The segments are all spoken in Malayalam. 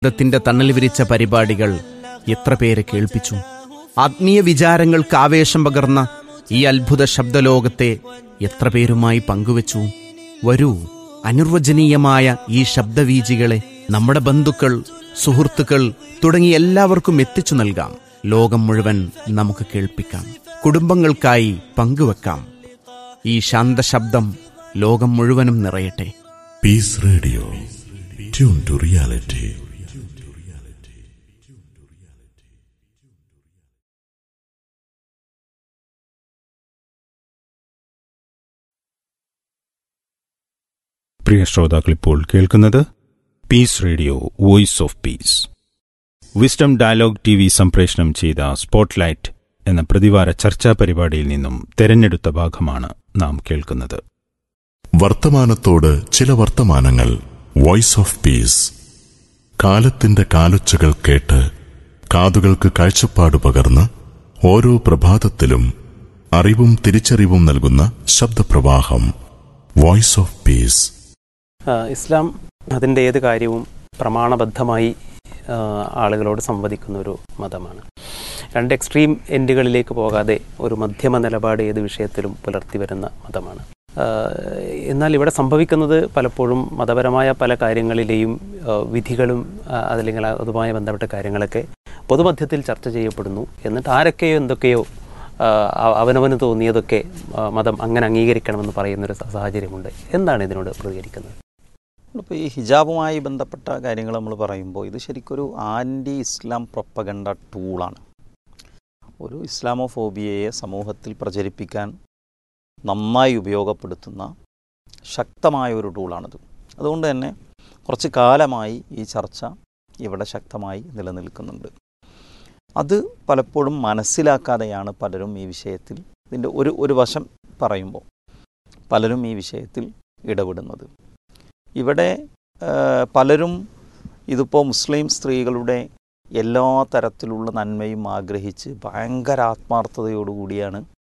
ത്തിന്റെ തണൽ വിരിച്ച പരിപാടികൾ എത്ര പേരെ കേൾപ്പിച്ചു ആത്മീയ വിചാരങ്ങൾക്ക് ആവേശം പകർന്ന ഈ അത്ഭുത ശബ്ദലോകത്തെ എത്ര പേരുമായി പങ്കുവച്ചു വരൂ അനിർവചനീയമായ ഈ ശബ്ദവീജികളെ നമ്മുടെ ബന്ധുക്കൾ സുഹൃത്തുക്കൾ തുടങ്ങി എല്ലാവർക്കും എത്തിച്ചു നൽകാം ലോകം മുഴുവൻ നമുക്ക് കേൾപ്പിക്കാം കുടുംബങ്ങൾക്കായി പങ്കുവെക്കാം ഈ ശാന്തശബ്ദം ലോകം മുഴുവനും നിറയട്ടെ peace radio tune to reality പ്രിയ ശ്രോതാക്കൾ ഇപ്പോൾ കേൾക്കുന്നത് peace radio voice of peace wisdom dialogue T V സംപ്രേഷണം ചെയ്ത സ്പോട്ട്ലൈറ്റ് എന്ന പ്രതിവാര ചർച്ചാ പരിപാടിയിൽ നിന്നും തെരഞ്ഞെടുത്ത ഭാഗമാണ് നാം കേൾക്കുന്നത് വർത്തമാനത്തോട് ചില വർത്തമാനങ്ങൾ വോയിസ് ഓഫ് പീസ് കാലത്തിന്റെ കാലൊച്ചകൾ കേട്ട് കാതുകൾക്ക് കാഴ്ചപ്പാട് പകർന്ന് ഓരോ പ്രഭാതത്തിലും അറിവും തിരിച്ചറിവും നൽകുന്ന ശബ്ദപ്രവാഹം വോയിസ് ഓഫ് പീസ് ആ, ഇസ്ലാം അതിൻ്റെ ഏത് കാര്യവും പ്രമാണബദ്ധമായി ആ, ആളുകളോട് സംവദിക്കുന്ന ഒരു മതമാണ് രണ്ട് എക്സ്ട്രീം എൻഡുകളിലേക്ക് പോകാതെ ഒരു മധ്യമ നിലപാട് ഏത് വിഷയത്തിലും പുലർത്തി വരുന്ന മതമാണ് ആ, എന്നാൽ ഇവിടെ സംഭവിക്കുന്നത് പലപ്പോഴും മതപരമായ പല കാര്യങ്ങളിലെയും ആ, വിധികളും ആ, അതല്ലെങ്കിൽ അതുമായി ബന്ധപ്പെട്ട കാര്യങ്ങളൊക്കെ പൊതുമധ്യത്തിൽ ചർച്ച ചെയ്യപ്പെടുന്നു എന്നിട്ട് ആരൊക്കെയോ എന്തൊക്കെയോ ആ, അവ- അവനവന് തോന്നിയതൊക്കെ ആ, മതം അങ്ങനെ അംഗീകരിക്കണമെന്ന് പറയുന്നൊരു സ- സാഹചര്യമുണ്ട് എന്താണ് ഇതിനോട് പ്രതികരിക്കുന്നത് ഇപ്പോൾ ഈ ഹിജാബുമായി ബന്ധപ്പെട്ട കാര്യങ്ങൾ നമ്മൾ പറയുമ്പോൾ ഇത് ശരിക്കൊരു ആൻറ്റി ഇസ്ലാം പ്രൊപ്പഗണ്ട ടൂളാണ് ഒരു ഇസ്ലാമോഫോബിയയെ സമൂഹത്തിൽ പ്രചരിപ്പിക്കാൻ നന്നായി ഉപയോഗപ്പെടുത്തുന്ന ശക്തമായ ഒരു ടൂളാണിത് അതുകൊണ്ട് തന്നെ കുറച്ച് കാലമായി ഈ ചർച്ച ഇവിടെ ശക്തമായി നിലനിൽക്കുന്നുണ്ട് അത് പലപ്പോഴും മനസ്സിലാക്കാതെയാണ് പലരും ഈ വിഷയത്തിൽ ഇതിൻ്റെ ഒരു ഒരു വശം പറയുമ്പോൾ പലരും ഈ വിഷയത്തിൽ ഇടപെടുന്നത് ഇവിടെ ആ, പലരും ഇതിപ്പോൾ മുസ്ലിം സ്ത്രീകളുടെ എല്ലാ തരത്തിലുള്ള നന്മയും ആഗ്രഹിച്ച് ഭയങ്കര ആത്മാർത്ഥതയോടുകൂടിയാണ്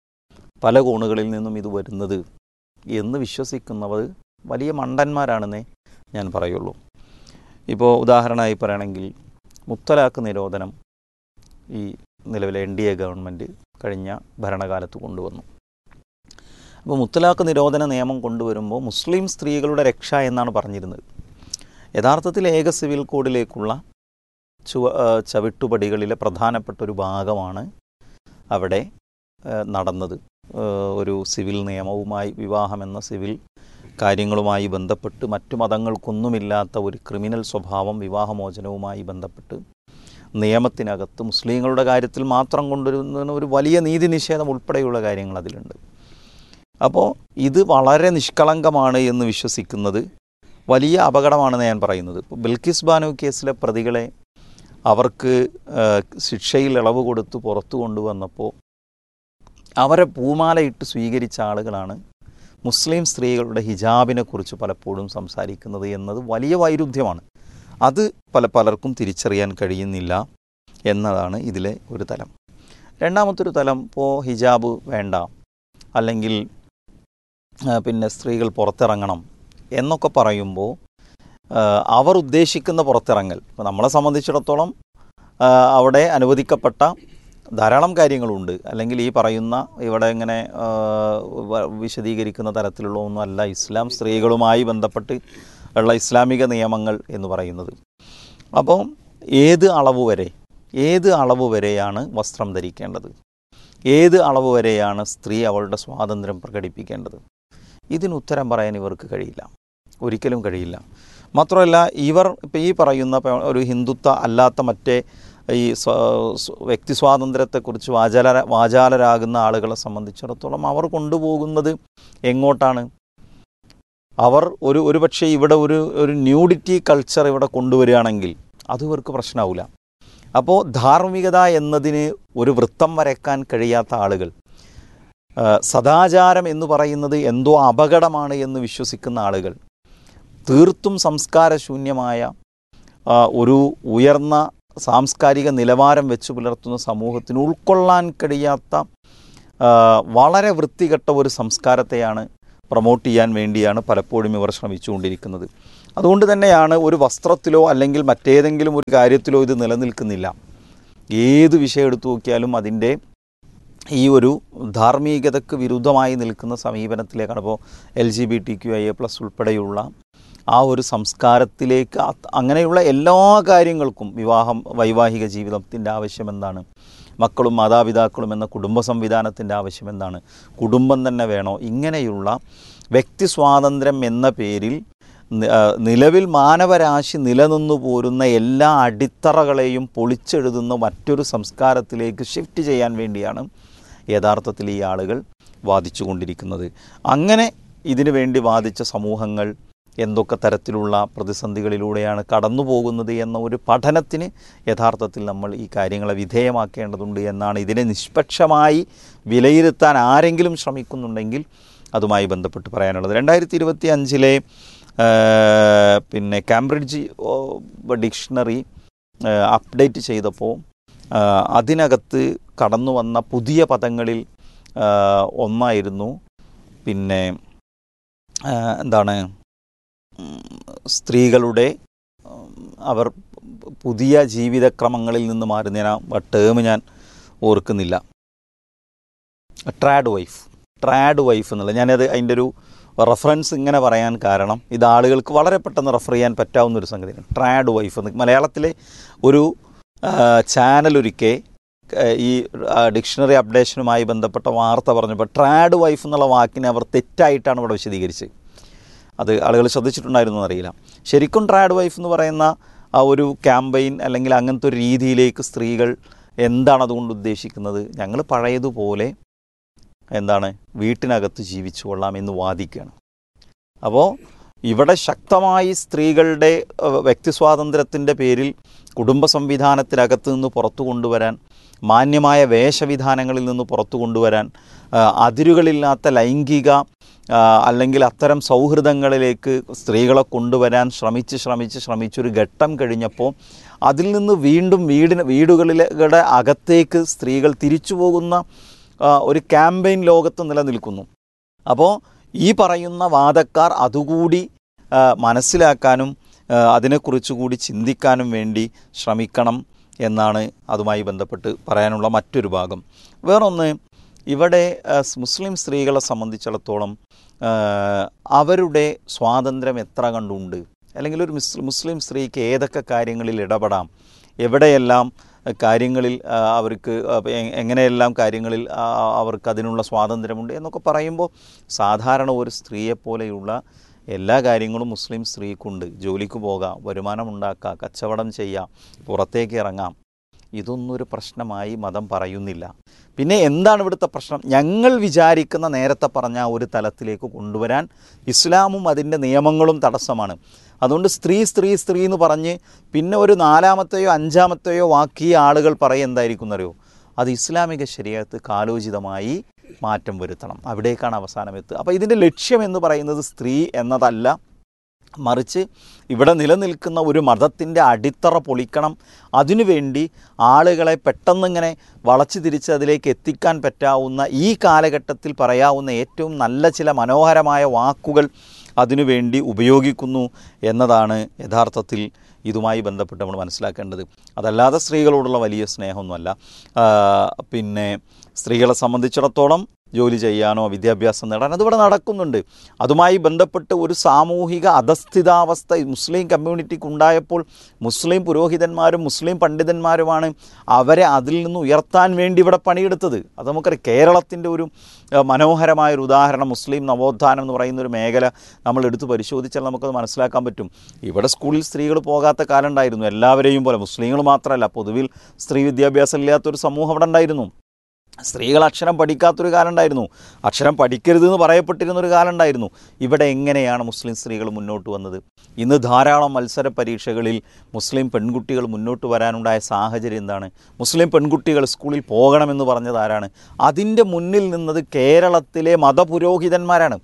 പല കോണുകളിൽ നിന്നും ഇത് വരുന്നത് എന്ന് വിശ്വസിക്കുന്നവർ വലിയ മണ്ടന്മാരാണെന്നേ ഞാൻ പറയുള്ളൂ ഇപ്പോൾ ഉദാഹരണമായി പറയുകയാണെങ്കിൽ മുത്തലാഖ് നിരോധനം ഈ നിലവിലെ എൻ ഡി എ ഗവൺമെൻറ് കഴിഞ്ഞ ഭരണകാലത്ത് കൊണ്ടുവന്നു അപ്പോൾ മുത്തലാഖ് നിരോധന നിയമം കൊണ്ടുവരുമ്പോൾ മുസ്ലിം സ്ത്രീകളുടെ രക്ഷ എന്നാണ് പറഞ്ഞിരുന്നത് യഥാർത്ഥത്തിൽ ഏക സിവിൽ കോഡിലേക്കുള്ള ചുവ ആ, ചവിട്ടുപടികളിലെ പ്രധാനപ്പെട്ട ഒരു ഭാഗമാണ് അവിടെ ആ, നടന്നത് ആ, ഒരു സിവിൽ നിയമവുമായി വിവാഹം എന്ന സിവിൽ കാര്യങ്ങളുമായി ബന്ധപ്പെട്ട് മറ്റു മതങ്ങൾക്കൊന്നുമില്ലാത്ത ഒരു ക്രിമിനൽ സ്വഭാവം വിവാഹമോചനവുമായി ബന്ധപ്പെട്ട് നിയമത്തിനകത്ത് മുസ്ലിങ്ങളുടെ കാര്യത്തിൽ മാത്രം കൊണ്ടുവരുന്ന ഒരു വലിയ നീതി നിഷേധം ഉൾപ്പെടെയുള്ള കാര്യങ്ങൾ അതിലുണ്ട് അപ്പോൾ ഇത് വളരെ നിഷ്കളങ്കമാണ് എന്ന് വിശ്വസിക്കുന്നത് വലിയ അപകടമാണെന്ന് ഞാൻ പറയുന്നത് ഇപ്പോൾ ബിൽക്കിസ് ബാനു കേസിലെ പ്രതികളെ അവർക്ക് ആ, ശിക്ഷയിൽ ഇളവ് കൊടുത്ത് പുറത്തു കൊണ്ടുവന്നപ്പോൾ അവരെ പൂമാലയിട്ട് സ്വീകരിച്ച ആളുകളാണ് മുസ്ലിം സ്ത്രീകളുടെ ഹിജാബിനെ കുറിച്ച് പലപ്പോഴും സംസാരിക്കുന്നത് എന്നത് വലിയ വൈരുദ്ധ്യമാണ് അത് പല പലർക്കും തിരിച്ചറിയാൻ കഴിയുന്നില്ല എന്നതാണ് ഇതിലെ ഒരു തലം രണ്ടാമത്തൊരു തലം ഇപ്പോൾ ഹിജാബ് വേണ്ട അല്ലെങ്കിൽ ആ, പിന്നെ സ്ത്രീകൾ പുറത്തിറങ്ങണം എന്നൊക്കെ പറയുമ്പോൾ ആ, അവർ ഉദ്ദേശിക്കുന്ന പുറത്തിറങ്ങൽ ഇപ്പോൾ നമ്മളെ സംബന്ധിച്ചിടത്തോളം ആ, അവിടെ അനുവദിക്കപ്പെട്ട ധാരാളം കാര്യങ്ങളുണ്ട് അല്ലെങ്കിൽ ഈ പറയുന്ന ഇവിടെ ഇങ്ങനെ ആ, വ- വിശദീകരിക്കുന്ന തരത്തിലുള്ള ഒന്നുമല്ല ഇസ്ലാം സ്ത്രീകളുമായി ബന്ധപ്പെട്ട് ഉള്ള ഇസ്ലാമിക നിയമങ്ങൾ എന്ന് പറയുന്നത് അപ്പോൾ ഏത് അളവ് വരെ ഏത് അളവ് വരെയാണ് വസ്ത്രം ധരിക്കേണ്ടത് ഏത് അളവ് വരെയാണ് സ്ത്രീ അവളുടെ സ്വാതന്ത്ര്യം പ്രകടിപ്പിക്കേണ്ടത് ഇതിന് ഉത്തരം പറയാൻ ഇവർക്ക് കഴിയില്ല ഒരിക്കലും കഴിയില്ല മാത്രമല്ല ഇവർ ഇപ്പോൾ ഈ പറയുന്ന പ- ഒരു ഹിന്ദുത്വ അല്ലാത്ത മറ്റേ ഈ സ്വ- സ്വ- വ്യക്തി സ്വാതന്ത്ര്യത്തെക്കുറിച്ച് വാചാല വാചാലരാകുന്ന ആളുകളെ സംബന്ധിച്ചിടത്തോളം അവർ കൊണ്ടുപോകുന്നത് എങ്ങോട്ടാണ് അവർ ഒരു ഒരു പക്ഷേ ഇവിടെ ഒരു ഒരു ന്യൂഡിറ്റി കൾച്ചർ ഇവിടെ കൊണ്ടുവരികയാണെങ്കിൽ അത് ഇവർക്ക് പ്രശ്നമാവില്ല അപ്പോൾ ധാർമ്മികത എന്നതിന് ഒരു വൃത്തം വരയ്ക്കാൻ കഴിയാത്ത ആളുകൾ ആ, സദാചാരം എന്ന് പറയുന്നത് എന്തോ അപകടമാണ് എന്ന് വിശ്വസിക്കുന്ന ആളുകൾ തീർത്തും സംസ്കാരശൂന്യമായ ആ, ഒരു ഉയർന്ന സാംസ്കാരിക നിലവാരം വെച്ച് പുലർത്തുന്ന സമൂഹത്തിന് ഉൾക്കൊള്ളാൻ കഴിയാത്ത ആ, വളരെ വൃത്തികെട്ട ഒരു സംസ്കാരത്തെയാണ് പ്രൊമോട്ട് ചെയ്യാൻ വേണ്ടിയാണ് പലപ്പോഴും ഇവർ ശ്രമിച്ചുകൊണ്ടിരിക്കുന്നത് അതുകൊണ്ട് തന്നെയാണ് ഒരു വസ്ത്രത്തിലോ അല്ലെങ്കിൽ മറ്റേതെങ്കിലും ഒരു കാര്യത്തിലോ ഇത് നിലനിൽക്കുന്നില്ല ഏത് വിഷയം എടുത്തു നോക്കിയാലും അതിൻ്റെ ഈ ഒരു ധാർമ്മികതയ്ക്ക് വിരുദ്ധമായി നിൽക്കുന്ന സമീപനത്തിലേക്കാണ് ഇപ്പോൾ L G B T Q I A plus ഉൾപ്പെടെയുള്ള ആ ഒരു സംസ്കാരത്തിലേക്ക് അത് അങ്ങനെയുള്ള എല്ലാ കാര്യങ്ങൾക്കും വിവാഹം വൈവാഹിക ജീവിതത്തിൻ്റെ ആവശ്യം എന്താണ് മക്കളും മാതാപിതാക്കളും എന്ന കുടുംബ സംവിധാനത്തിൻ്റെ ആവശ്യം എന്താണ് കുടുംബം തന്നെ വേണോ ഇങ്ങനെയുള്ള വ്യക്തി സ്വാതന്ത്ര്യം എന്ന പേരിൽ നി- ആ, നിലവിൽ മാനവരാശി നിലനിന്നു പോരുന്ന എല്ലാ അടിത്തറകളെയും പൊളിച്ചെഴുതുന്ന മറ്റൊരു സംസ്കാരത്തിലേക്ക് ഷിഫ്റ്റ് ചെയ്യാൻ വേണ്ടിയാണ് യഥാർത്ഥത്തിൽ ഈ ആളുകൾ വാദിച്ചു കൊണ്ടിരിക്കുന്നത് അങ്ങനെ ഇതിനു വേണ്ടി വാദിച്ച സമൂഹങ്ങൾ എന്തൊക്കെ തരത്തിലുള്ള പ്രതിസന്ധികളിലൂടെയാണ് കടന്നു പോകുന്നത് എന്ന ഒരു പഠനത്തിന് യഥാർത്ഥത്തിൽ നമ്മൾ ഈ കാര്യങ്ങളെ വിധേയമാക്കേണ്ടതുണ്ട് എന്നാണ് ഇതിനെ നിഷ്പക്ഷമായി വിലയിരുത്താൻ ആരെങ്കിലും ശ്രമിക്കുന്നുണ്ടെങ്കിൽ അതുമായി ബന്ധപ്പെട്ട് പറയാനുള്ളത് രണ്ടായിരത്തി ഇരുപത്തി അഞ്ചിലെ പിന്നെ കാംബ്രിഡ്ജ് ഓ, ഡിക്ഷണറി ആ, അപ്ഡേറ്റ് ചെയ്തപ്പോൾ ആ, അതിനകത്ത് കടന്നു വന്ന പുതിയ പദങ്ങളിൽ ആ, ഒന്നായിരുന്നു പിന്നെ ആ, എന്താണ് ഉം, സ്ത്രീകളുടെ ഉം, അവർ പുതിയ ജീവിതക്രമങ്ങളിൽ നിന്ന് മാറുന്ന ഞാൻ ആ ടേം ഞാൻ ഓർക്കുന്നില്ല ട്രാഡ് വൈഫ് ട്രാഡ് വൈഫ് എന്നുള്ളത് ഞാനത് അതിൻ്റെ ഒരു റെഫറൻസ് ഇങ്ങനെ പറയാൻ കാരണം ഇത് ആളുകൾക്ക് വളരെ പെട്ടെന്ന് റെഫർ ചെയ്യാൻ പറ്റാവുന്ന ഒരു സംഗതിയാണ് ട്രാഡ് വൈഫ് എന്ന് മലയാളത്തിലെ ഒരു ചാനൽ ഒരിക്കെ ഈ ആ, ഡിക്ഷണറി അപ്ഡേഷനുമായി ബന്ധപ്പെട്ട വാർത്ത പറഞ്ഞപ്പോൾ ട്രാഡ് വൈഫ് എന്നുള്ള വാക്കിനെ അവർ തെറ്റായിട്ടാണ് ഇവിടെ വിശദീകരിച്ചത് അത് ആളുകൾ ശ്രദ്ധിച്ചിട്ടുണ്ടായിരുന്നു എന്നറിയില്ല ശരിക്കും ട്രാഡ് വൈഫ് എന്ന് പറയുന്ന ആ ഒരു ക്യാമ്പയിൻ അല്ലെങ്കിൽ അങ്ങനത്തെ ഒരു രീതിയിലേക്ക് സ്ത്രീകൾ എന്താണ് അതുകൊണ്ട് ഉദ്ദേശിക്കുന്നത് ഞങ്ങൾ പഴയതുപോലെ എന്താണ് വീട്ടിനകത്ത് ജീവിച്ചു കൊള്ളാം എന്ന് വാദിക്കുകയാണ് അപ്പോൾ ഇവിടെ ശക്തമായി സ്ത്രീകളുടെ ഏഹ്, വ്യക്തി സ്വാതന്ത്ര്യത്തിൻ്റെ പേരിൽ കുടുംബ സംവിധാനത്തിനകത്ത് നിന്ന് പുറത്തു കൊണ്ടുവരാൻ മാന്യമായ വേഷവിധാനങ്ങളിൽ നിന്ന് പുറത്തു കൊണ്ടുവരാൻ ആ, അതിരുകളില്ലാത്ത ലൈംഗിക ആ, അല്ലെങ്കിൽ അത്തരം സൗഹൃദങ്ങളിലേക്ക് സ്ത്രീകളെ കൊണ്ടുവരാൻ ശ്രമിച്ച് ശ്രമിച്ച് ശ്രമിച്ചൊരു ഘട്ടം കഴിഞ്ഞപ്പോൾ അതിൽ നിന്ന് വീണ്ടും വീടിന് വീടുകളിലെ അകത്തേക്ക് സ്ത്രീകൾ തിരിച്ചു പോകുന്ന ആ, ഒരു ക്യാമ്പയിൻ ലോകത്ത് നിലനിൽക്കുന്നു അപ്പോൾ ഈ പറയുന്ന വാദക്കാർ അതുകൂടി ആ, മനസ്സിലാക്കാനും ആ, അതിനെക്കുറിച്ച് കൂടി ചിന്തിക്കാനും വേണ്ടി ശ്രമിക്കണം എന്നാണ് അതുമായി ബന്ധപ്പെട്ട് പറയാനുള്ള മറ്റൊരു ഭാഗം വേറൊന്ന് ഇവിടെ ആ, മുസ്ലിം സ്ത്രീകളെ സംബന്ധിച്ചിടത്തോളം ആ, അവരുടെ സ്വാതന്ത്ര്യം എത്ര കണ്ടുണ്ട് അല്ലെങ്കിൽ ഒരു മുസ് മുസ്ലിം സ്ത്രീക്ക് ഏതൊക്കെ കാര്യങ്ങളിൽ ഇടപെടാം എവിടെയെല്ലാം കാര്യങ്ങളിൽ ആ, അവർക്ക് അപ്പൊ എ- എങ്ങനെയെല്ലാം കാര്യങ്ങളിൽ ആ, അവർക്ക് അതിനുള്ള സ്വാതന്ത്ര്യമുണ്ട് എന്നൊക്കെ പറയുമ്പോൾ സാധാരണ ഒരു സ്ത്രീയെപ്പോലെയുള്ള എല്ലാ കാര്യങ്ങളും മുസ്ലിം സ്ത്രീക്കുണ്ട് ജോലിക്ക് പോകാം വരുമാനമുണ്ടാക്കാം കച്ചവടം ചെയ്യാം പുറത്തേക്ക് ഇറങ്ങാം ഇതൊന്നും ഒരു പ്രശ്നമായി മതം പറയുന്നില്ല പിന്നെ എന്താണ് ഇവിടുത്തെ പ്രശ്നം ഞങ്ങൾ വിചാരിക്കുന്ന നേരത്തെ പറഞ്ഞ ആ ഒരു തലത്തിലേക്ക് കൊണ്ടുവരാൻ ഇസ്ലാമും അതിൻ്റെ നിയമങ്ങളും തടസ്സമാണ് അതുകൊണ്ട് സ്ത്രീ സ്ത്രീ സ്ത്രീ എന്ന് പറഞ്ഞ് പിന്നെ ഒരു നാലാമത്തെയോ അഞ്ചാമത്തെയോ വാക്കി ആളുകൾ പറയും എന്തായിരിക്കും എന്നറിയോ അത് ഇസ്ലാമിക ശരീരത്ത് കാലോചിതമായി മാറ്റം വരുത്തണം അവിടേക്കാണ് അവസാനം എത്തുക അപ്പോൾ ഇതിൻ്റെ ലക്ഷ്യം എന്ന് പറയുന്നത് സ്ത്രീ എന്നതല്ല മറിച്ച് ഇവിടെ നിലനിൽക്കുന്ന ഒരു മതത്തിൻ്റെ അടിത്തറ പൊളിക്കണം അതിനുവേണ്ടി ആളുകളെ പെട്ടെന്നിങ്ങനെ വളച്ചു തിരിച്ച് അതിലേക്ക് എത്തിക്കാൻ പറ്റാവുന്ന ഈ കാലഘട്ടത്തിൽ പറയാവുന്ന ഏറ്റവും നല്ല ചില മനോഹരമായ വാക്കുകൾ അതിനുവേണ്ടി ഉപയോഗിക്കുന്നു എന്നതാണ് യഥാർത്ഥത്തിൽ ഇതുമായി ബന്ധപ്പെട്ട് നമ്മൾ മനസ്സിലാക്കേണ്ടത് അതല്ലാതെ സ്ത്രീകളോടുള്ള വലിയ സ്നേഹമൊന്നുമല്ല ആ, പിന്നെ സ്ത്രീകളെ സംബന്ധിച്ചിടത്തോളം ജോലി ചെയ്യാനോ വിദ്യാഭ്യാസം നേടാൻ അതിവിടെ നടക്കുന്നുണ്ട് അതുമായി ബന്ധപ്പെട്ട് ഒരു സാമൂഹിക അധസ്ഥിതാവസ്ഥ മുസ്ലിം കമ്മ്യൂണിറ്റിക്ക് ഉണ്ടായപ്പോൾ മുസ്ലിം പുരോഹിതന്മാരും മുസ്ലിം പണ്ഡിതന്മാരുമാണ് അവരെ അതിൽ നിന്ന് ഉയർത്താൻ വേണ്ടി ഇവിടെ പണിയെടുത്തത് അത് നമുക്കറിയാം കേരളത്തിൻ്റെ ഒരു ഏഹ്, മനോഹരമായ ഒരു ഉദാഹരണം മുസ്ലിം നവോത്ഥാനം എന്ന് പറയുന്ന ഒരു മേഖല നമ്മൾ എടുത്ത് പരിശോധിച്ചാൽ നമുക്കത് മനസ്സിലാക്കാൻ പറ്റും ഇവിടെ സ്കൂളിൽ സ്ത്രീകൾ പോകാത്ത കാലം ഉണ്ടായിരുന്നു എല്ലാവരെയും പോലെ മുസ്ലിങ്ങൾ മാത്രമല്ല പൊതുവിൽ സ്ത്രീ വിദ്യാഭ്യാസം ഇല്ലാത്തൊരു സമൂഹം അവിടെ ഉണ്ടായിരുന്നു സ്ത്രീകൾ അക്ഷരം പഠിക്കാത്തൊരു കാലം ഉണ്ടായിരുന്നു അക്ഷരം പഠിക്കരുതെന്ന് പറയപ്പെട്ടിരുന്ന ഒരു കാലം ഉണ്ടായിരുന്നു ഇവിടെ എങ്ങനെയാണ് മുസ്ലിം സ്ത്രീകൾ മുന്നോട്ട് വന്നത് ഇന്ന് ധാരാളം മത്സര പരീക്ഷകളിൽ മുസ്ലിം പെൺകുട്ടികൾ മുന്നോട്ട് വരാനുണ്ടായ സാഹചര്യം എന്താണ് മുസ്ലിം പെൺകുട്ടികൾ സ്കൂളിൽ പോകണമെന്ന് പറഞ്ഞത് ആരാണ് അതിൻ്റെ മുന്നിൽ നിന്നത് കേരളത്തിലെ മതപുരോഹിതന്മാരാണ്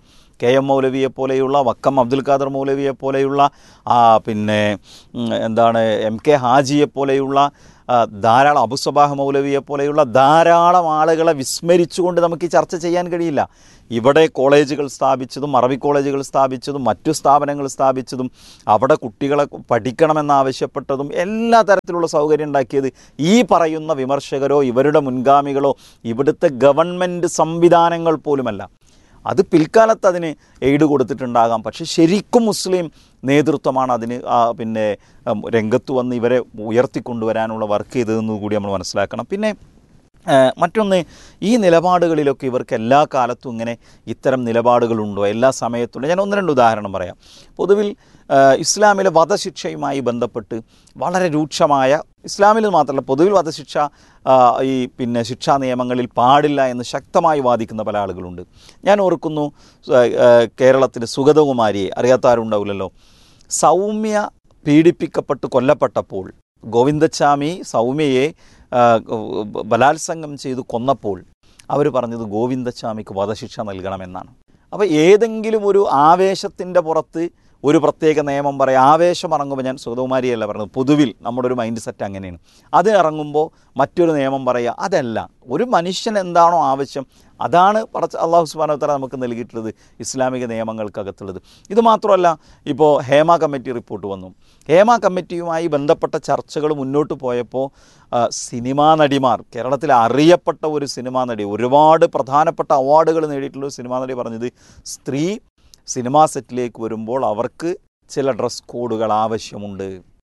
കെ എം മൗലവിയെ പോലെയുള്ള വക്കം അബ്ദുൽ ഖാദർ മൗലവിയെ പോലെയുള്ള ആ, പിന്നെ ഉം, എന്താണ് എം കെ ഹാജിയെ പോലെയുള്ള ആ, ധാരാളം അബുസബാഹ് മൗലവിയെ പോലെയുള്ള ധാരാളം ആളുകളെ വിസ്മരിച്ചുകൊണ്ട് നമുക്ക് ഈ ചർച്ച ചെയ്യാൻ കഴിയില്ല ഇവിടെ കോളേജുകൾ സ്ഥാപിച്ചതും അറബി കോളേജുകൾ സ്ഥാപിച്ചതും മറ്റു സ്ഥാപനങ്ങൾ സ്ഥാപിച്ചതും അവിടെ കുട്ടികളെ പഠിക്കണമെന്നാവശ്യപ്പെട്ടതും എല്ലാ തരത്തിലുള്ള സൗകര്യം ഉണ്ടാക്കിയത് ഈ പറയുന്ന വിമർശകരോ ഇവരുടെ മുൻഗാമികളോ ഇവിടുത്തെ ഗവൺമെൻറ് സംവിധാനങ്ങൾ പോലുമല്ല അത് പിൽക്കാലത്ത് അതിന് എയ്ഡ് കൊടുത്തിട്ടുണ്ടാകാം പക്ഷെ ശരിക്കും മുസ്ലിം നേതൃത്വമാണ് അതിന് ആ പിന്നെ ഉം, രംഗത്ത് വന്ന് ഇവരെ ഉയർത്തിക്കൊണ്ടുവരാനുള്ള വർക്ക് ചെയ്തതെന്ന് കൂടി നമ്മൾ മനസ്സിലാക്കണം പിന്നെ ആ, മറ്റൊന്ന് ഈ നിലപാടുകളിലൊക്കെ ഇവർക്ക് എല്ലാ കാലത്തും ഇങ്ങനെ ഇത്തരം നിലപാടുകളുണ്ടോ എല്ലാ സമയത്തുണ്ടോ ഞാൻ ഒന്ന് രണ്ട് ഉദാഹരണം പറയാം പൊതുവിൽ ആ, ഇസ്ലാമിലെ വധശിക്ഷയുമായി ബന്ധപ്പെട്ട് വളരെ രൂക്ഷമായ ഇസ്ലാമിൽ മാത്രമല്ല പൊതുവിൽ വധശിക്ഷ ആ, ഈ പിന്നെ ശിക്ഷാ നിയമങ്ങളിൽ പാടില്ല എന്ന് ശക്തമായി വാദിക്കുന്ന പല ആളുകളുണ്ട് ഞാൻ ഓർക്കുന്നു ആ, ആ, കേരളത്തിലെ സുഗതകുമാരിയെ അറിയാത്താരുണ്ടാവില്ലല്ലോ സൗമ്യ പീഡിപ്പിക്കപ്പെട്ട് കൊല്ലപ്പെട്ടപ്പോൾ ഗോവിന്ദച്ചാമി സൗമ്യയെ ആ, ബലാത്സംഗം ചെയ്ത് കൊന്നപ്പോൾ അവർ പറഞ്ഞത് ഗോവിന്ദച്ചാമിക്ക് വധശിക്ഷ നൽകണമെന്നാണ് അപ്പോൾ ഏതെങ്കിലും ഒരു ആവേശത്തിൻ്റെ പുറത്ത് ഒരു പ്രത്യേക നിയമം പറയാം ആവേശം ഇറങ്ങുമ്പോൾ ഞാൻ സുഗതകുമാരിയല്ല പറഞ്ഞത് പൊതുവിൽ നമ്മുടെ ഒരു മൈൻഡ് സെറ്റ് അങ്ങനെയാണ് അത് ഇറങ്ങുമ്പോൾ മറ്റൊരു നിയമം പറയുക അതല്ല ഒരു മനുഷ്യൻ എന്താണോ ആവശ്യം അതാണ് പടച്ച അള്ളാഹു സുബാന തല നമുക്ക് നൽകിയിട്ടുള്ളത് ഇസ്ലാമിക നിയമങ്ങൾക്കകത്തുള്ളത് ഇത് മാത്രമല്ല ഇപ്പോൾ ഹേമ കമ്മിറ്റി റിപ്പോർട്ട് വന്നു ഹേമ കമ്മിറ്റിയുമായി ബന്ധപ്പെട്ട ചർച്ചകൾ മുന്നോട്ട് പോയപ്പോൾ ആ, സിനിമാ നടിമാർ കേരളത്തിലെ അറിയപ്പെട്ട ഒരു സിനിമാ നടി ഒരുപാട് പ്രധാനപ്പെട്ട അവാർഡുകൾ നേടിയിട്ടുള്ള ഒരു സിനിമാ നടി പറഞ്ഞത് സ്ത്രീ സിനിമാ സെറ്റിലേക്ക് വരുമ്പോൾ അവർക്ക് ചില ഡ്രസ് കോഡുകൾ ആവശ്യമുണ്ട്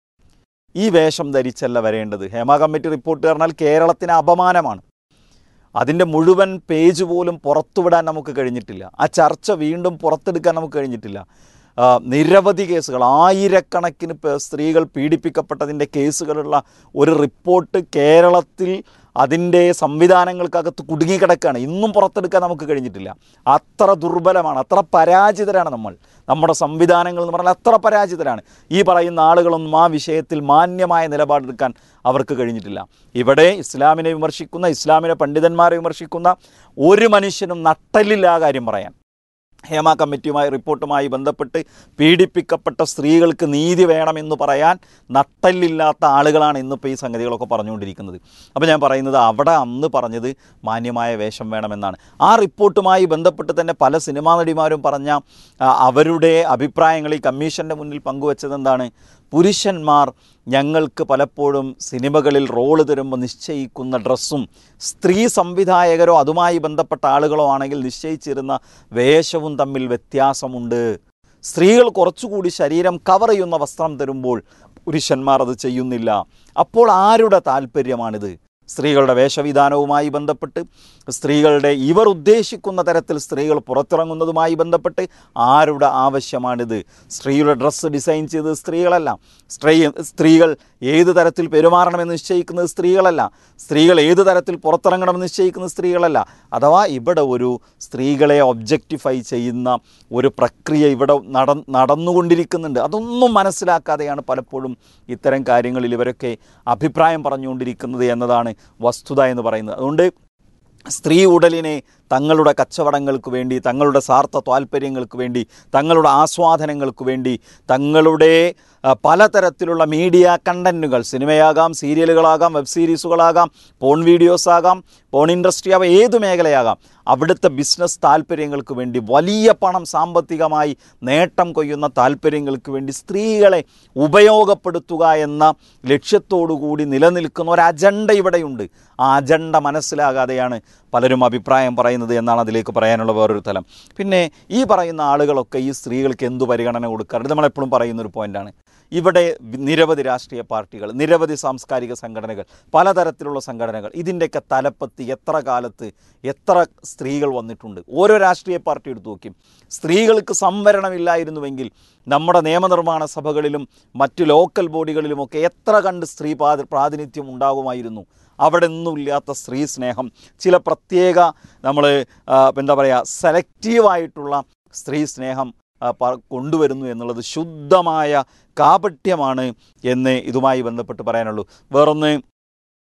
ഈ വേഷം ധരിച്ചല്ല വരേണ്ടത് ഹേമ കമ്മിറ്റി റിപ്പോർട്ട് പറഞ്ഞാൽ കേരളത്തിന് അപമാനമാണ് അതിൻ്റെ മുഴുവൻ പേജ് പോലും പുറത്തുവിടാൻ നമുക്ക് കഴിഞ്ഞിട്ടില്ല ആ ചർച്ച വീണ്ടും പുറത്തെടുക്കാൻ നമുക്ക് കഴിഞ്ഞിട്ടില്ല ആ, നിരവധി കേസുകൾ ആയിരക്കണക്കിന് പേ- സ്ത്രീകൾ പീഡിപ്പിക്കപ്പെട്ടതിൻ്റെ കേസുകളുള്ള ഒരു റിപ്പോർട്ട് കേരളത്തിൽ അതിൻ്റെ സംവിധാനങ്ങൾക്കകത്ത് കുടുങ്ങിക്കിടക്കുകയാണ് ഇന്നും പുറത്തെടുക്കാൻ നമുക്ക് കഴിഞ്ഞിട്ടില്ല അത്ര ദുർബലമാണ് അത്ര പരാജിതരാണ് നമ്മൾ നമ്മുടെ സംവിധാനങ്ങൾ എന്ന് പറഞ്ഞാൽ അത്ര പരാജിതരാണ് ഈ പറയുന്ന ആളുകളൊന്നും ആ വിഷയത്തിൽ മാന്യമായ നിലപാടെടുക്കാൻ അവർക്ക് കഴിഞ്ഞിട്ടില്ല ഇവിടെ ഇസ്ലാമിനെ വിമർശിക്കുന്ന ഇസ്ലാമിനെ പണ്ഡിതന്മാരെ വിമർശിക്കുന്ന ഒരു മനുഷ്യനും നട്ടലില്ല ആ കാര്യം പറയാൻ ഹേമ കമ്മിറ്റിയുമായി റിപ്പോർട്ടുമായി ബന്ധപ്പെട്ട് പീഡിപ്പിക്കപ്പെട്ട സ്ത്രീകൾക്ക് നീതി വേണമെന്ന് പറയാൻ നട്ടല്ലില്ലാത്ത ആളുകളാണ് ഇന്നിപ്പോൾ ഈ സംഗതികളൊക്കെ പറഞ്ഞുകൊണ്ടിരിക്കുന്നത് അപ്പോൾ ഞാൻ പറയുന്നത് അവിടെ അന്ന് പറഞ്ഞത് മാന്യമായ വേഷം വേണമെന്നാണ് ആ റിപ്പോർട്ടുമായി ബന്ധപ്പെട്ട് തന്നെ പല സിനിമാ നടിമാരും പറഞ്ഞ ആ, അവരുടെ അഭിപ്രായങ്ങൾ ഈ കമ്മീഷൻ്റെ മുന്നിൽ പങ്കുവച്ചത് എന്താണ് പുരുഷന്മാർ ഞങ്ങൾക്ക് പലപ്പോഴും സിനിമകളിൽ റോള് തരുമ്പോൾ നിശ്ചയിക്കുന്ന ഡ്രസ്സും സ്ത്രീ സംവിധായകരോ അതുമായി ബന്ധപ്പെട്ട ആളുകളോ ആണെങ്കിൽ നിശ്ചയിച്ചിരുന്ന വേഷവും തമ്മിൽ വ്യത്യാസമുണ്ട് സ്ത്രീകൾ കുറച്ചുകൂടി ശരീരം കവർ ചെയ്യുന്ന വസ്ത്രം തരുമ്പോൾ പുരുഷന്മാർ അത് ചെയ്യുന്നില്ല അപ്പോൾ ആരുടെ താല്പര്യമാണിത് സ്ത്രീകളുടെ വേഷവിധാനവുമായി ബന്ധപ്പെട്ട് സ്ത്രീകളുടെ ഇവർ ഉദ്ദേശിക്കുന്ന തരത്തിൽ സ്ത്രീകൾ പുറത്തിറങ്ങുന്നതുമായി ബന്ധപ്പെട്ട് ആരുടെ ആവശ്യമാണിത് സ്ത്രീയുടെ ഡ്രസ്സ് ഡിസൈൻ ചെയ്തത് സ്ത്രീകളല്ല സ്ത്രീ സ്ത്രീകൾ ഏത് തരത്തിൽ പെരുമാറണമെന്ന് നിശ്ചയിക്കുന്നത് സ്ത്രീകളല്ല സ്ത്രീകൾ ഏത് തരത്തിൽ പുറത്തിറങ്ങണമെന്ന് നിശ്ചയിക്കുന്നത് സ്ത്രീകളല്ല അഥവാ ഇവിടെ ഒരു സ്ത്രീകളെ ഒബ്ജക്റ്റിഫൈ ചെയ്യുന്ന ഒരു പ്രക്രിയ ഇവിടെ നട നടന്നുകൊണ്ടിരിക്കുന്നുണ്ട് അതൊന്നും മനസ്സിലാക്കാതെയാണ് പലപ്പോഴും ഇത്തരം കാര്യങ്ങളിൽ ഇവരൊക്കെ അഭിപ്രായം പറഞ്ഞുകൊണ്ടിരിക്കുന്നത് എന്നതാണ് വസ്തുത എന്ന് പറയുന്നത് അതുകൊണ്ട് സ്ത്രീ ഉടലിനെ തങ്ങളുടെ കച്ചവടങ്ങൾക്ക് വേണ്ടി തങ്ങളുടെ സ്വാർത്ഥ താല്പര്യങ്ങൾക്ക് വേണ്ടി തങ്ങളുടെ ആസ്വാദനങ്ങൾക്ക് വേണ്ടി തങ്ങളുടെ ആ, പലതരത്തിലുള്ള മീഡിയ കണ്ടൻറ്റുകൾ സിനിമയാകാം സീരിയലുകളാകാം വെബ് സീരീസുകളാകാം പോൺ വീഡിയോസ് ആകാം പോൺ ഇൻഡസ്ട്രി ആവാം ഏത് മേഖലയാകാം അവിടുത്തെ ബിസിനസ് താല്പര്യങ്ങൾക്ക് വേണ്ടി വലിയ പണം സാമ്പത്തികമായി നേട്ടം കൊയ്യുന്ന താല്പര്യങ്ങൾക്ക് വേണ്ടി സ്ത്രീകളെ ഉപയോഗപ്പെടുത്തുക എന്ന ലക്ഷ്യത്തോടു കൂടി നിലനിൽക്കുന്ന ഒരു അജണ്ട ഇവിടെയുണ്ട് ആ അജണ്ട മനസ്സിലാകാതെയാണ് പലരും അഭിപ്രായം പറയുന്നത് എന്നാണ് അതിലേക്ക് പറയാനുള്ള വേറൊരു തലം പിന്നെ ഈ പറയുന്ന ആളുകളൊക്കെ ഈ സ്ത്രീകൾക്ക് എന്തു പരിഗണന കൊടുക്കാറുണ്ട് നമ്മളെപ്പോഴും പറയുന്ന ഒരു പോയിന്റാണ് ഇവിടെ നിരവധി രാഷ്ട്രീയ പാർട്ടികൾ നിരവധി സാംസ്കാരിക സംഘടനകൾ പലതരത്തിലുള്ള സംഘടനകൾ ഇതിൻ്റെയൊക്കെ തലപ്പത്ത് എത്ര കാലത്ത് എത്ര സ്ത്രീകൾ വന്നിട്ടുണ്ട് ഓരോ രാഷ്ട്രീയ പാർട്ടി എടുത്തു നോക്കും സ്ത്രീകൾക്ക് സംവരണമില്ലായിരുന്നുവെങ്കിൽ നമ്മുടെ നിയമനിർമ്മാണ സഭകളിലും മറ്റു ലോക്കൽ ബോഡികളിലുമൊക്കെ എത്ര കണ്ട് സ്ത്രീ പ്രാതി- പ്രാതിനിധ്യം ഉണ്ടാകുമായിരുന്നു അവിടെ ഒന്നുമില്ലാത്ത സ്ത്രീ സ്നേഹം ചില പ്രത്യേക നമ്മൾ എന്താ പറയുക സെലക്റ്റീവായിട്ടുള്ള സ്ത്രീ സ്നേഹം ആ, പ- കൊണ്ടുവരുന്നു എന്നുള്ളത് ശുദ്ധമായ കാപട്യമാണ് എന്ന് ഇതുമായി ബന്ധപ്പെട്ട് പറയാനുള്ളൂ വേറൊന്ന്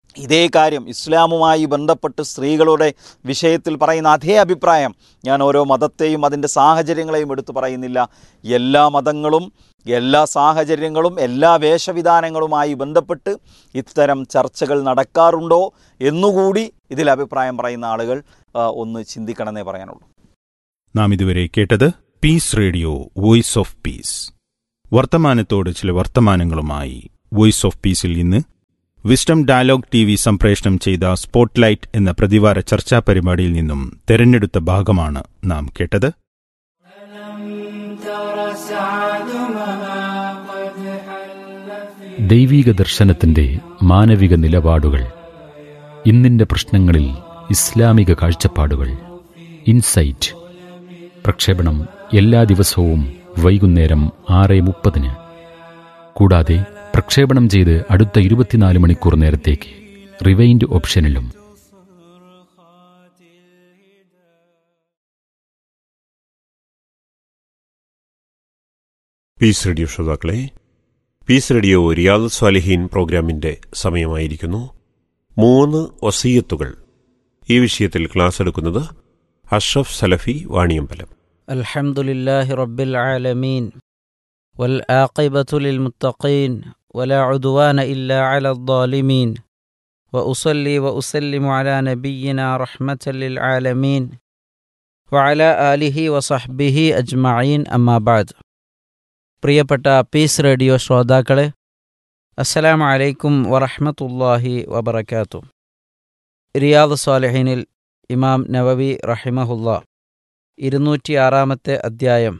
ഇതേ കാര്യം ഇസ്ലാമുമായി ബന്ധപ്പെട്ട് സ്ത്രീകളുടെ വിഷയത്തിൽ പറയുന്ന അതേ അഭിപ്രായം ഞാൻ ഓരോ മതത്തെയും അതിൻ്റെ സാഹചര്യങ്ങളെയും എടുത്തു പറയുന്നില്ല എല്ലാ മതങ്ങളും എല്ലാ സാഹചര്യങ്ങളും എല്ലാ വേഷവിധാനങ്ങളുമായി ബന്ധപ്പെട്ട് ഇത്തരം ചർച്ചകൾ നടക്കാറുണ്ടോ എന്നുകൂടി ഇതിൽ അഭിപ്രായം പറയുന്ന ആളുകൾ ആ, ഒന്ന് ചിന്തിക്കണമെന്നേ പറയാനുള്ളൂ നാം ഇതുവരെ കേട്ടത് peace radio voice of peace വർത്തമാനത്തോട് ചില വർത്തമാനങ്ങളുമായി വോയിസ് ഓഫ് പീസിൽ ഇന്ന് വിസ്ഡം ഡയലോഗ് ടി വി സംപ്രേഷണം ചെയ്ത സ്പോട്ട്ലൈറ്റ് എന്ന പ്രതിവാര ചർച്ചാ പരിപാടിയിൽ നിന്നും തെരഞ്ഞെടുത്ത ഭാഗമാണ് നാം കേട്ടത് ദൈവീക ദർശനത്തിന്റെ മാനവിക നിലപാടുകൾ ഇന്നിന്റെ പ്രശ്നങ്ങളിൽ ഇസ്ലാമിക കാഴ്ചപ്പാടുകൾ ഇൻസൈറ്റ് പ്രക്ഷേപണം എല്ലാ ദിവസവും വൈകുന്നേരം ആറ് മുപ്പതിന് കൂടാതെ പ്രക്ഷേപണം ചെയ്ത് അടുത്ത ഇരുപത്തിനാല് മണിക്കൂർ നേരത്തേക്ക് റിവൈൻഡ് ഓപ്ഷനിലും പീസ് റേഡിയോ ശ്രോതാക്കളെ പീസ് റേഡിയോ റിയാദ് സ്വാലിഹീൻ പ്രോഗ്രാമിന്റെ സമയമായിരിക്കുന്നു മൂന്ന് വസീയത്തുകൾ ഈ വിഷയത്തിൽ ക്ലാസ് എടുക്കുന്നത് അഷ്റഫ് സലഫി വാണിയമ്പലം الحمد لله رب العالمين والعاقبة للمتقين ولا عدوان إلا على الظالمين وأصلي وأسلم على نبينا رحمة للعالمين وعلى آله وصحبه أجمعين أما بعد പ്രിയപ്പെട്ട പീസ് റേഡിയോ ശ്രോതാക്കളെ അസ്സലാമു അലൈക്കും വറഹ്മത്തുള്ളാഹി വബറകാതുഹു റിയാദ് സ്വാലിഹീനിൽ ഇമാം നവവി റഹിമഹുല്ലാ ഇരുന്നൂറ്റി ആറാമത്തെ അധ്യായം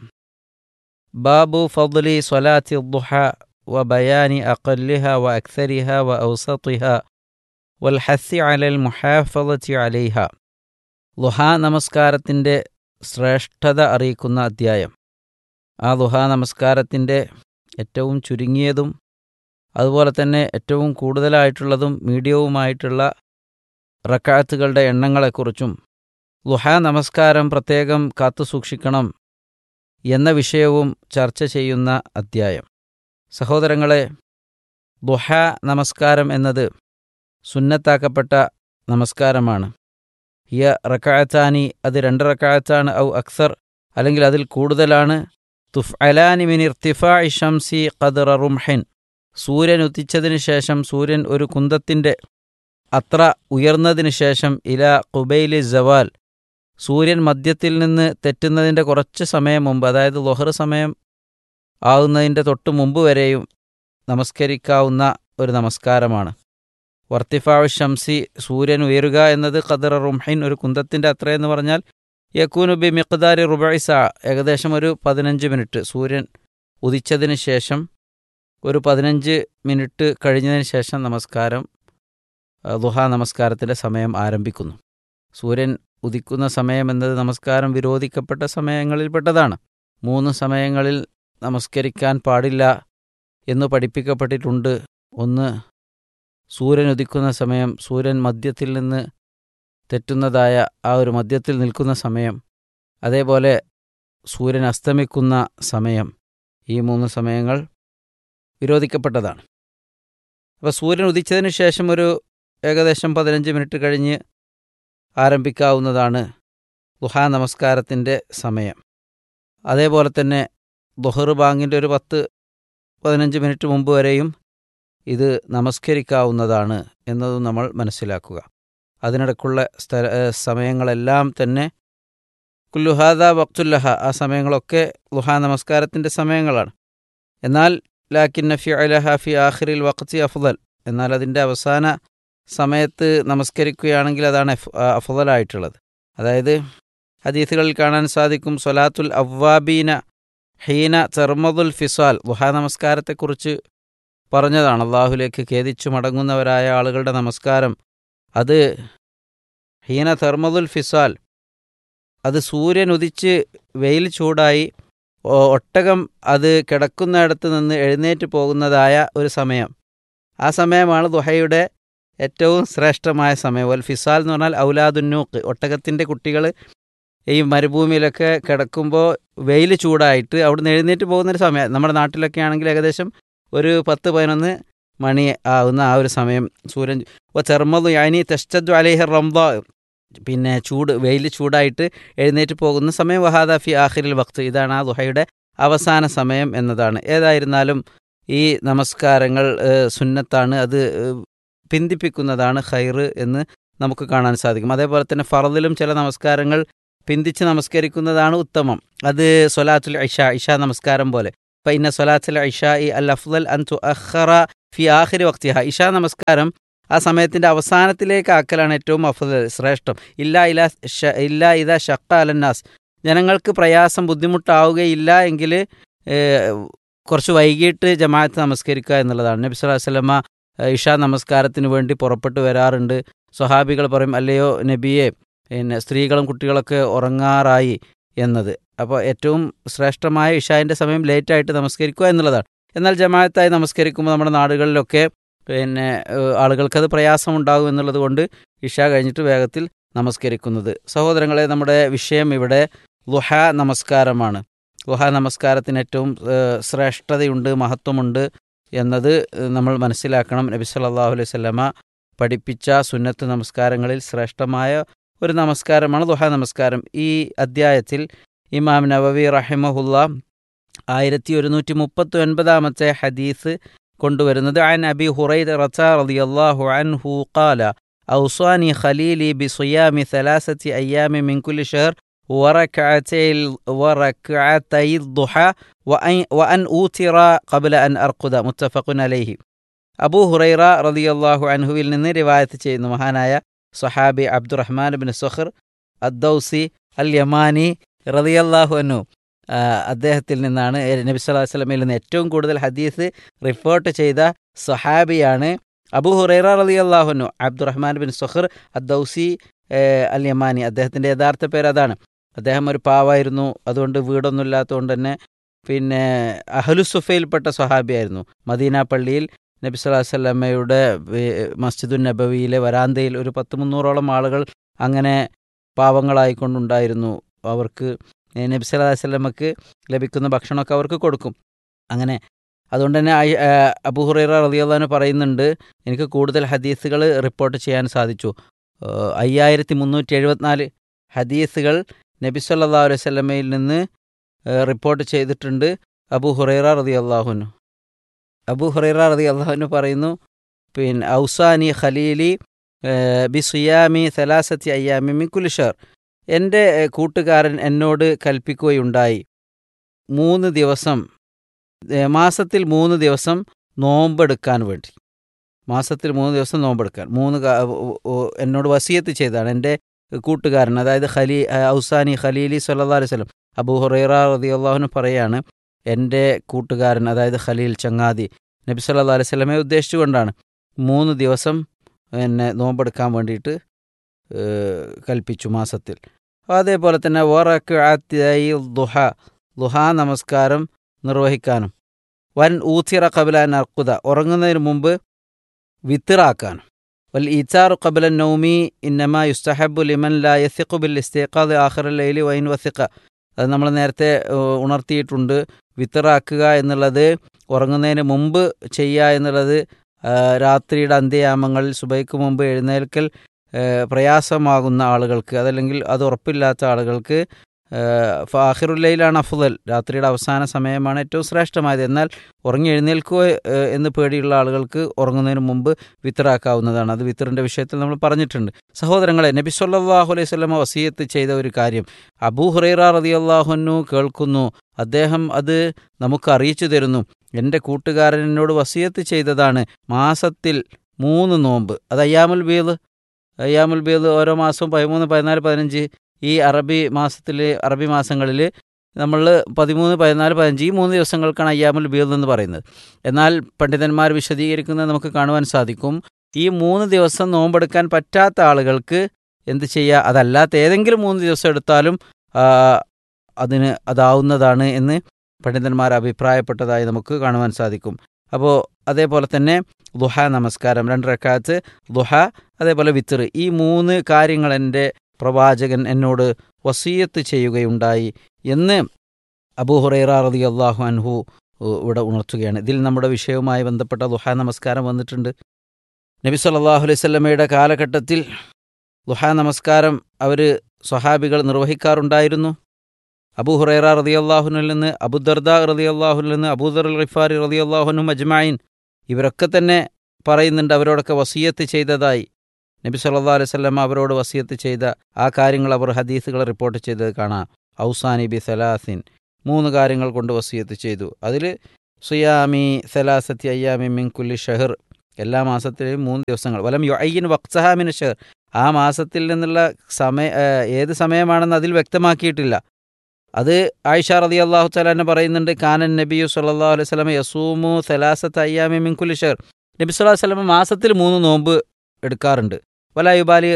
ബാബു ഫضലി സ്വലാത്തി ദുഹ വ ബയാനി അഖല്ലിഹ വ അക്സരിഹ വ ഔസത്തിഹ വൽ ഹസ്സി അലൽ മുഹാഫളത്തി അലൈഹ ലുഹാ നമസ്കാരത്തിൻ്റെ ശ്രേഷ്ഠത അറിയിക്കുന്ന അധ്യായം ആ ലുഹാ നമസ്കാരത്തിൻ്റെ ഏറ്റവും ചുരുങ്ങിയതും അതുപോലെ തന്നെ ഏറ്റവും കൂടുതലായിട്ടുള്ളതും മീഡിയവുമായിട്ടുള്ള റക്കാത്തുകളുടെ എണ്ണങ്ങളെക്കുറിച്ചും ലുഹാ നമസ്കാരം പ്രത്യേകം കാത്തുസൂക്ഷിക്കണം എന്ന വിഷയവും ചർച്ച ചെയ്യുന്ന അധ്യായം സഹോദരങ്ങളെ ലുഹ നമസ്കാരം എന്നത് സുന്നത്താക്കപ്പെട്ട നമസ്കാരമാണ് ഹിയ റക്കായത്താനി അത് രണ്ട് റക്കായത്താണ് ഔ അക്സർ അല്ലെങ്കിൽ അതിൽ കൂടുതലാണ് തുഫ് അലാനി മിൻ ഇർത്തിഫാ ഷംസി ഖദറ റുംഹിൻ സൂര്യൻ ഉദിച്ചതിന് ശേഷം സൂര്യൻ ഒരു കുന്തത്തിൻ്റെ അത്ര ഉയർന്നതിന് ശേഷം ഇല കുബൈലി ജവാൽ സൂര്യൻ മധ്യത്തിൽ നിന്ന് തെറ്റുന്നതിൻ്റെ കുറച്ച് സമയം മുമ്പ് അതായത് ലൊഹർ സമയം ആകുന്നതിൻ്റെ തൊട്ട് മുമ്പ് വരെയും നമസ്കരിക്കാവുന്ന ഒരു നമസ്കാരമാണ് വർത്തിഫാവ് ഷംസി സൂര്യൻ ഉയരുക എന്നത് ഖദർ റുംഹൈൻ ഒരു കുന്തത്തിൻ്റെ അത്രയെന്ന് പറഞ്ഞാൽ യക്കൂനു ബി മിഖ്ദാരി റുബൈസ ഏകദേശം ഒരു പതിനഞ്ച് മിനിറ്റ് സൂര്യൻ ഉദിച്ചതിന് ശേഷം ഒരു പതിനഞ്ച് മിനിറ്റ് കഴിഞ്ഞതിന് ശേഷം നമസ്കാരം ദുഹ നമസ്കാരത്തിൻ്റെ സമയം ആരംഭിക്കുന്നു സൂര്യൻ ഉദിക്കുന്ന സമയം എന്നത് നമസ്കാരം വിരോധിക്കപ്പെട്ട സമയങ്ങളിൽപ്പെട്ടതാണ് മൂന്ന് സമയങ്ങളിൽ നമസ്കരിക്കാൻ പാടില്ല എന്ന് പഠിപ്പിക്കപ്പെട്ടിട്ടുണ്ട് ഒന്ന് സൂര്യൻ ഉദിക്കുന്ന സമയം സൂര്യൻ മധ്യത്തിൽ നിന്ന് തെറ്റുന്നതായ ആ ഒരു മധ്യത്തിൽ നിൽക്കുന്ന സമയം അതേപോലെ സൂര്യൻ അസ്തമിക്കുന്ന സമയം ഈ മൂന്ന് സമയങ്ങൾ വിരോധിക്കപ്പെട്ടതാണ് അപ്പോൾ സൂര്യൻ ഉദിച്ചതിന് ശേഷം ഒരു ഏകദേശം പതിനഞ്ച് മിനിറ്റ് കഴിഞ്ഞ് ആരംഭിക്കാവുന്നതാണ് ദുഹാ നമസ്കാരത്തിൻ്റെ സമയം അതേപോലെ തന്നെ ദുഹർ ബാങ്കിൻ്റെ ഒരു പത്ത് പതിനഞ്ച് മിനിറ്റ് മുമ്പ് വരെയും ഇത് നമസ്കരിക്കാവുന്നതാണ് എന്നതും നമ്മൾ മനസ്സിലാക്കുക അതിനിടയ്ക്കുള്ള സ്ഥല ഏഹ് സമയങ്ങളെല്ലാം തന്നെ കുല്ലുഹാദ വക്തുല്ലഹ ആ സമയങ്ങളൊക്കെ ലുഹാ നമസ്കാരത്തിൻ്റെ സമയങ്ങളാണ് എന്നാൽ ലാക്കിൻ നഫി അലഹ ഫി ആഖിറിൽ വഖത്തി അഫ്ദൽ എന്നാൽ അതിൻ്റെ അവസാന സമയത്ത് നമസ്കരിക്കുകയാണെങ്കിൽ അതാണ് അഫ് അഫ്ദലായിട്ടുള്ളത് അതായത് ഹദീസുകളിൽ കാണാൻ സാധിക്കും സൊലാത്തുൽ അവ്വാബീന ഹീന ചെർമദുൽ ഫിസാൽ ലുഹാ നമസ്കാരത്തെക്കുറിച്ച് പറഞ്ഞതാണ് അള്ളാഹുലേക്ക് ഖേദിച്ചു മടങ്ങുന്നവരായ ആളുകളുടെ നമസ്കാരം അത് ഹീന തെർമദുൽ ഫിസാൽ അത് സൂര്യൻ ഉദിച്ച് വെയിൽ ചൂടായി ഒ- ഒട്ടകം അത് കിടക്കുന്നിടത്ത് നിന്ന് എഴുന്നേറ്റ് പോകുന്നതായ ഒരു സമയം ആ സമയമാണ് ദുഹയുടെ ഏറ്റവും ശ്രേഷ്ഠമായ സമയം വൽ ഫിസാൽ എന്ന് പറഞ്ഞാൽ ഔലാദുന്നൂക്ക് ഒട്ടകത്തിൻ്റെ കുട്ടികൾ ഈ മരുഭൂമിയിലൊക്കെ കിടക്കുമ്പോൾ വെയിൽ ചൂടായിട്ട് അവിടുന്ന് എഴുന്നേറ്റ് പോകുന്നൊരു സമയം നമ്മുടെ നാട്ടിലൊക്കെ ആണെങ്കിൽ ഏകദേശം ഒരു പത്ത് പതിനൊന്ന് മണി ആവുന്ന ആ ഒരു സമയം സൂര്യൻ ചെറുമതു യാനി തെസ്റ്റു അലേഹ് റംദ പിന്നെ ചൂട് വെയിൽ ചൂടായിട്ട് എഴുന്നേറ്റ് പോകുന്ന സമയം വഹാദ ഫി ആഖിരിൽ വക്ത് ഇതാണ് ആ ദുഹയുടെ അവസാന സമയം എന്നതാണ് ഏതായിരുന്നാലും ഈ നമസ്കാരങ്ങൾ ഏഹ്, സുന്നത്താണ് അത് ഏഹ്, പിന്തിപ്പിക്കുന്നതാണ് ഖൈറ് എന്ന് നമുക്ക് കാണാൻ സാധിക്കും അതേപോലെ തന്നെ ഫറദിലും ചില നമസ്കാരങ്ങൾ പിന്തിച്ച് നമസ്കരിക്കുന്നതാണ് ഉത്തമം അത് സൊലാത്തുൽ ഇഷ ഇഷ നമസ്കാരം പോലെ അപ്പം ഇന്ന സൊലാത്തുൽ ഇഷ ഇ അൽ അഫ്ദൽ അൻ തു അഖറ ഫി ആഖിരി വക്തിഹ ഇഷ നമസ്കാരം ആ സമയത്തിൻ്റെ അവസാനത്തിലേക്ക് ആക്കലാണ് ഏറ്റവും അഫ്ദൽ ശ്രേഷ്ഠം ഇല്ല ഇല ഷ- ഇല്ല ഇത ഷക്ക അലന്നാസ് ജനങ്ങൾക്ക് പ്രയാസം ബുദ്ധിമുട്ടാവുകയില്ല എങ്കിൽ കുറച്ച് വൈകിട്ട് ജമാഅത്ത് നമസ്കരിക്കുക എന്നുള്ളതാണ് നബി സ്വല്ലല്ലാഹു അലൈഹി വസല്ലമ ഏഹ്, ഇഷ നമസ്കാരത്തിന് വേണ്ടി പുറപ്പെട്ടു വരാറുണ്ട് സ്വഹാബികൾ പറയും അല്ലയോ നബിയെ പിന്നെ സ്ത്രീകളും കുട്ടികളൊക്കെ ഉറങ്ങാറായി എന്നത് അപ്പോൾ ഏറ്റവും ശ്രേഷ്ഠമായ ഇഷാൻ്റെ സമയം ലേറ്റായിട്ട് നമസ്കരിക്കുക എന്നുള്ളതാണ് എന്നാൽ ജമാഅത്തായി നമസ്കരിക്കുമ്പോൾ നമ്മുടെ നാടുകളിലൊക്കെ പിന്നെ ഏഹ്, ആളുകൾക്കത് പ്രയാസമുണ്ടാകും എന്നുള്ളത് കൊണ്ട് ഇഷ കഴിഞ്ഞിട്ട് വേഗത്തിൽ നമസ്കരിക്കുന്നത് സഹോദരങ്ങളെ നമ്മുടെ വിഷയം ഇവിടെ ലുഹ നമസ്കാരമാണ് ലുഹ നമസ്കാരത്തിന് ഏറ്റവും ഏഹ്, ശ്രേഷ്ഠതയുണ്ട് മഹത്വമുണ്ട് എന്നത് ഏഹ്, നമ്മൾ മനസ്സിലാക്കണം നബി സല്ലല്ലാഹു അലൈഹി വസല്ലമ പഠിപ്പിച്ച സുന്നത്ത് നമസ്കാരങ്ങളിൽ ശ്രേഷ്ഠമായ ഒരു നമസ്കാരമാണ് ദുഹ നമസ്കാരം ഈ അദ്ധ്യായത്തിൽ ഇമാം നവവി റഹിമഹുല്ല ആയിരത്തി ഒരുന്നൂറ്റി മുപ്പത്തി ഒൻപതാമത്തെ ഹദീസ് കൊണ്ടുവരുന്നത് അൻ അബി ഹുറൈറ റളിയല്ലാഹു അൻഹു ഖാല ഔസാനി ഖലീലി ബിസുയാമി ثلاثة أيام من كل شهر وركعتي وركعتي الضحى وأن, وأن أوتر قبل أن أرقد متفق عليه അബൂ ഹുറൈറ റളിയല്ലാഹു അൻഹുവിൽ നിന്ന് റിവായത്ത് ചെയ്യുന്നു മഹാനായ സഹാബി അബ്ദുറഹ്മാൻ ബിൻ സുഖർ അദ്ദൌസി അൽ യമാനി റളിയല്ലാഹു അൻഹു ആ, അദ്ദേഹത്തിൽ നിന്നാണ് നബി സല്ലല്ലാഹു അലൈഹി വസല്ലമയിൽ നിന്ന് ഏറ്റവും കൂടുതൽ ഹദീസ് റിപ്പോർട്ട് ചെയ്ത സഹാബിയാണ് അബൂ ഹുറൈറ റളിയല്ലാഹു അൻഹു അബ്ദുറഹ്മാൻ ബിൻ സുഖർ അദ്ദൌസി ഏഹ്, അൽ യമാനി അദ്ദേഹത്തിൻ്റെ യഥാർത്ഥ പേര് അതാണ് അദ്ദേഹം ഒരു പാവായിരുന്നു അതുകൊണ്ട് വീടൊന്നും ഇല്ലാത്തതുകൊണ്ട് തന്നെ പിന്നെ അഹലുസുഫയിൽപ്പെട്ട സ്വഹാബിയായിരുന്നു മദീന പള്ളിയിൽ നബി സല്ലല്ലാഹു അലൈഹി വസല്ലമയുടെ മസ്ജിദുൻ നബവിയിലെ വരാന്തയിൽ ഒരു പത്ത് മുന്നൂറോളം ആളുകൾ അങ്ങനെ പാവങ്ങളായിക്കൊണ്ടുണ്ടായിരുന്നു അവർക്ക് ഏ, നബി സല്ലല്ലാഹു അലൈഹി വസല്ലമക്ക് ലഭിക്കുന്ന ഭക്ഷണമൊക്കെ അവർക്ക് കൊടുക്കും അങ്ങനെ അതുകൊണ്ട് തന്നെ ആയി- ആ, അബൂ ഹുറൈറ റളിയല്ലാഹു പറയുന്നുണ്ട് എനിക്ക് കൂടുതൽ ഹദീസുകൾ റിപ്പോർട്ട് ചെയ്യാൻ സാധിച്ചു ഏഹ്, അയ്യായിരത്തി മുന്നൂറ്റി എഴുപത്തിനാല് ഹദീസുകൾ നബി സല്ലല്ലാഹു അലൈഹി വസല്ലമയിൽ നിന്ന് ഏഹ്, റിപ്പോർട്ട് ചെയ്തിട്ടുണ്ട് അബൂ ഹുറൈറ റളിയല്ലാഹുനു അബൂ ഹുറൈറ റളിയല്ലാഹുനു പറയുന്നു പിന്നെ ഔസാനി ഖലീലി ഏഹ്, ബി സുയാമി സലാസത്തി അയ്യാമി മിക്കുൽ ഷർ എൻ്റെ ഏഹ്, കൂട്ടുകാരൻ എന്നോട് കൽപ്പിക്കുകയുണ്ടായി മൂന്ന് ദിവസം ഏഹ്, മാസത്തിൽ മൂന്ന് ദിവസം നോമ്പെടുക്കാൻ വേണ്ടി മാസത്തിൽ മൂന്ന് ദിവസം നോമ്പെടുക്കാൻ മൂന്ന് കാ- ഓ- ഓ- എന്നോട് വസിയത്ത് ചെയ്താണ് എൻ്റെ കൂട്ടുകാരൻ അതായത് ഖലീ ഔസാനി ഖലീലി സല്ലല്ലാഹു അലൈഹി വസല്ലം അബൂ ഹുറൈറ റളിയല്ലാഹുനു പറയാണ് എൻ്റെ കൂട്ടുകാരൻ അതായത് ഖലീൽ ചങ്ങാതി നബി സല്ലല്ലാഹു അലൈഹി വസല്ലമയെ ഉദ്ദേശിച്ചുകൊണ്ടാണ് മൂന്ന് ദിവസം എന്നെ നോമ്പെടുക്കാൻ വേണ്ടിയിട്ട് ഏഹ്, കൽപ്പിച്ചു മാസത്തിൽ അതേപോലെ തന്നെ വറക്അത്തൈ ദുഹ ദുഹ നമസ്കാരം നിർവഹിക്കാനും വൻ ഊത്തിറ കബിലാൻ അർക്കുത ഉറങ്ങുന്നതിന് മുമ്പ് വിത്തിറാക്കാനും വൽ ഈച്ചാറു കബല നൗമി ഇന്നമ യുസ്തഹബു ലിമൻ ലാ യസിഖു ബിൽ ഇസ്തിഖാദ് ആഖിറ ലൈലി വൈൻ വസിഖ അത് നമ്മൾ നേരത്തെ ഏഹ്, ഉണർത്തിയിട്ടുണ്ട് വിത്തറാക്കുക എന്നുള്ളത് ഉറങ്ങുന്നതിന് മുമ്പ് ചെയ്യുക എന്നുള്ളത് ആ, രാത്രിയുടെ അന്ത്യയാമങ്ങളിൽ സുബൈക്ക് മുമ്പ് എഴുന്നേൽക്കൽ ഏഹ്, പ്രയാസമാകുന്ന ആളുകൾക്ക് അതല്ലെങ്കിൽ അത് ഉറപ്പില്ലാത്ത ആളുകൾക്ക് ഫാഹിറുല്ലയിലാണ് അഫുദൽ രാത്രിയുടെ അവസാന സമയമാണ് ഏറ്റവും ശ്രേഷ്ഠമായത് എന്നാൽ ഉറങ്ങി എഴുന്നേൽക്കുക ഏഹ്, എന്ന് പേടിയുള്ള ആളുകൾക്ക് ഉറങ്ങുന്നതിന് മുമ്പ് വിത്തറാക്കാവുന്നതാണ് അത് വിത്തറിൻ്റെ വിഷയത്തിൽ നമ്മൾ പറഞ്ഞിട്ടുണ്ട് സഹോദരങ്ങളെ നബി സല്ലല്ലാഹു അലൈഹി വസല്ലമ വസീയത്ത് ചെയ്ത ഒരു കാര്യം അബൂ ഹുറൈറ റളിയല്ലാഹുന്നു കേൾക്കുന്നു അദ്ദേഹം അത് നമുക്ക് അറിയിച്ചു തരുന്നു എൻ്റെ കൂട്ടുകാരൻ എന്നോട് വസീയത്ത് ചെയ്തതാണ് മാസത്തിൽ മൂന്ന് നോമ്പ് അത് അയ്യാമുൽ ബീദ് അയ്യാമുൽ ബീദ് ഓരോ മാസവും പതിമൂന്ന് പതിനാല് പതിനഞ്ച് ഈ അറബി മാസത്തിൽ അറബി മാസങ്ങളിൽ നമ്മൾ പതിമൂന്ന് പതിനാല് പതിനഞ്ച് ഈ മൂന്ന് ദിവസങ്ങൾക്കാണ് അയ്യാമുൽ ബീദ് എന്ന് പറയുന്നത് എന്നാൽ പണ്ഡിതന്മാർ വിശദീകരിക്കുന്നത് നമുക്ക് കാണുവാൻ സാധിക്കും ഈ മൂന്ന് ദിവസം നോമ്പെടുക്കാൻ പറ്റാത്ത ആളുകൾക്ക് എന്ത് ചെയ്യുക അതല്ലാത്ത ഏതെങ്കിലും മൂന്ന് ദിവസം എടുത്താലും ആ, അതിന് അതാവുന്നതാണ് എന്ന് പണ്ഡിതന്മാർ അഭിപ്രായപ്പെട്ടതായി നമുക്ക് കാണുവാൻ സാധിക്കും അപ്പോൾ അതേപോലെ തന്നെ ദുഹ നമസ്കാരം രണ്ട് റക്കാത്ത് ദുഹ അതേപോലെ വിത്തർ ഈ മൂന്ന് കാര്യങ്ങൾ എൻ്റെ പ്രവാചകൻ എന്നോട് വസീയത്ത് ചെയ്യുകയുണ്ടായി എന്ന് അബൂ ഹുറൈറ റതി അള്ളാഹു അൻഹു ഉ- ഇവിടെ ഉണർത്തുകയാണ് ഇതിൽ നമ്മുടെ വിഷയവുമായി ബന്ധപ്പെട്ട ദുഹാ നമസ്കാരം വന്നിട്ടുണ്ട് നബി സല്ലല്ലാഹു അലൈഹി സ്വല്ലമയുടെ കാലഘട്ടത്തിൽ ദുഹാ നമസ്കാരം അവർ സ്വഹാബികൾ നിർവഹിക്കാറുണ്ടായിരുന്നു അബൂ ഹുറൈറ റളിയല്ലാഹുവിൽ നിന്ന് അബുദർദ റളിയല്ലാഹുവിൽ നിന്ന് അബൂദർ അൽ ഖിഫാരി റളിയല്ലാഹുനും അജ്മായിൻ ഇവരൊക്കെ തന്നെ പറയുന്നുണ്ട് അവരോടൊക്കെ വസീയത്ത് ചെയ്തതായി നബി സല്ലല്ലാഹു അലൈഹി വസല്ലം അവരോട് വസീയത്ത് ചെയ്ത ആ കാര്യങ്ങൾ അവർ ഹദീസുകൾ റിപ്പോർട്ട് ചെയ്തത് കാണാം ഔസാനി ബി സലാസിൻ മൂന്ന് കാര്യങ്ങൾ കൊണ്ട് വസീയത്ത് ചെയ്തു അതിൽ സുയാമി സലാസത്തി അയ്യാമി മിൻ കുല്ലി ഷഹർ എല്ലാ മാസത്തിലെയും മൂന്ന് ദിവസങ്ങൾ വലം യുഅയ്യിൻ വക്സഹാമിൻ ഷഹർ ആ മാസത്തിൽ നിന്നുള്ള സമയ ഏഹ് ഏത് സമയമാണെന്ന് അതിൽ വ്യക്തമാക്കിയിട്ടില്ല അത് ആയിഷ റതി അള്ളാഹു തലാന്നെ പറയുന്നുണ്ട് കാനൻ നബിയു സല്ലല്ലാഹു അലൈഹി വസല്ലം യസൂമു സലാസത്ത് അയ്യാമി മിൻ കുല്ലി ഷഹർ നബി സല്ലല്ലാഹു അലൈഹി വസല്ലം മാസത്തിൽ മൂന്ന് നോമ്പ് എടുക്കാറുണ്ട് വലായുബാലി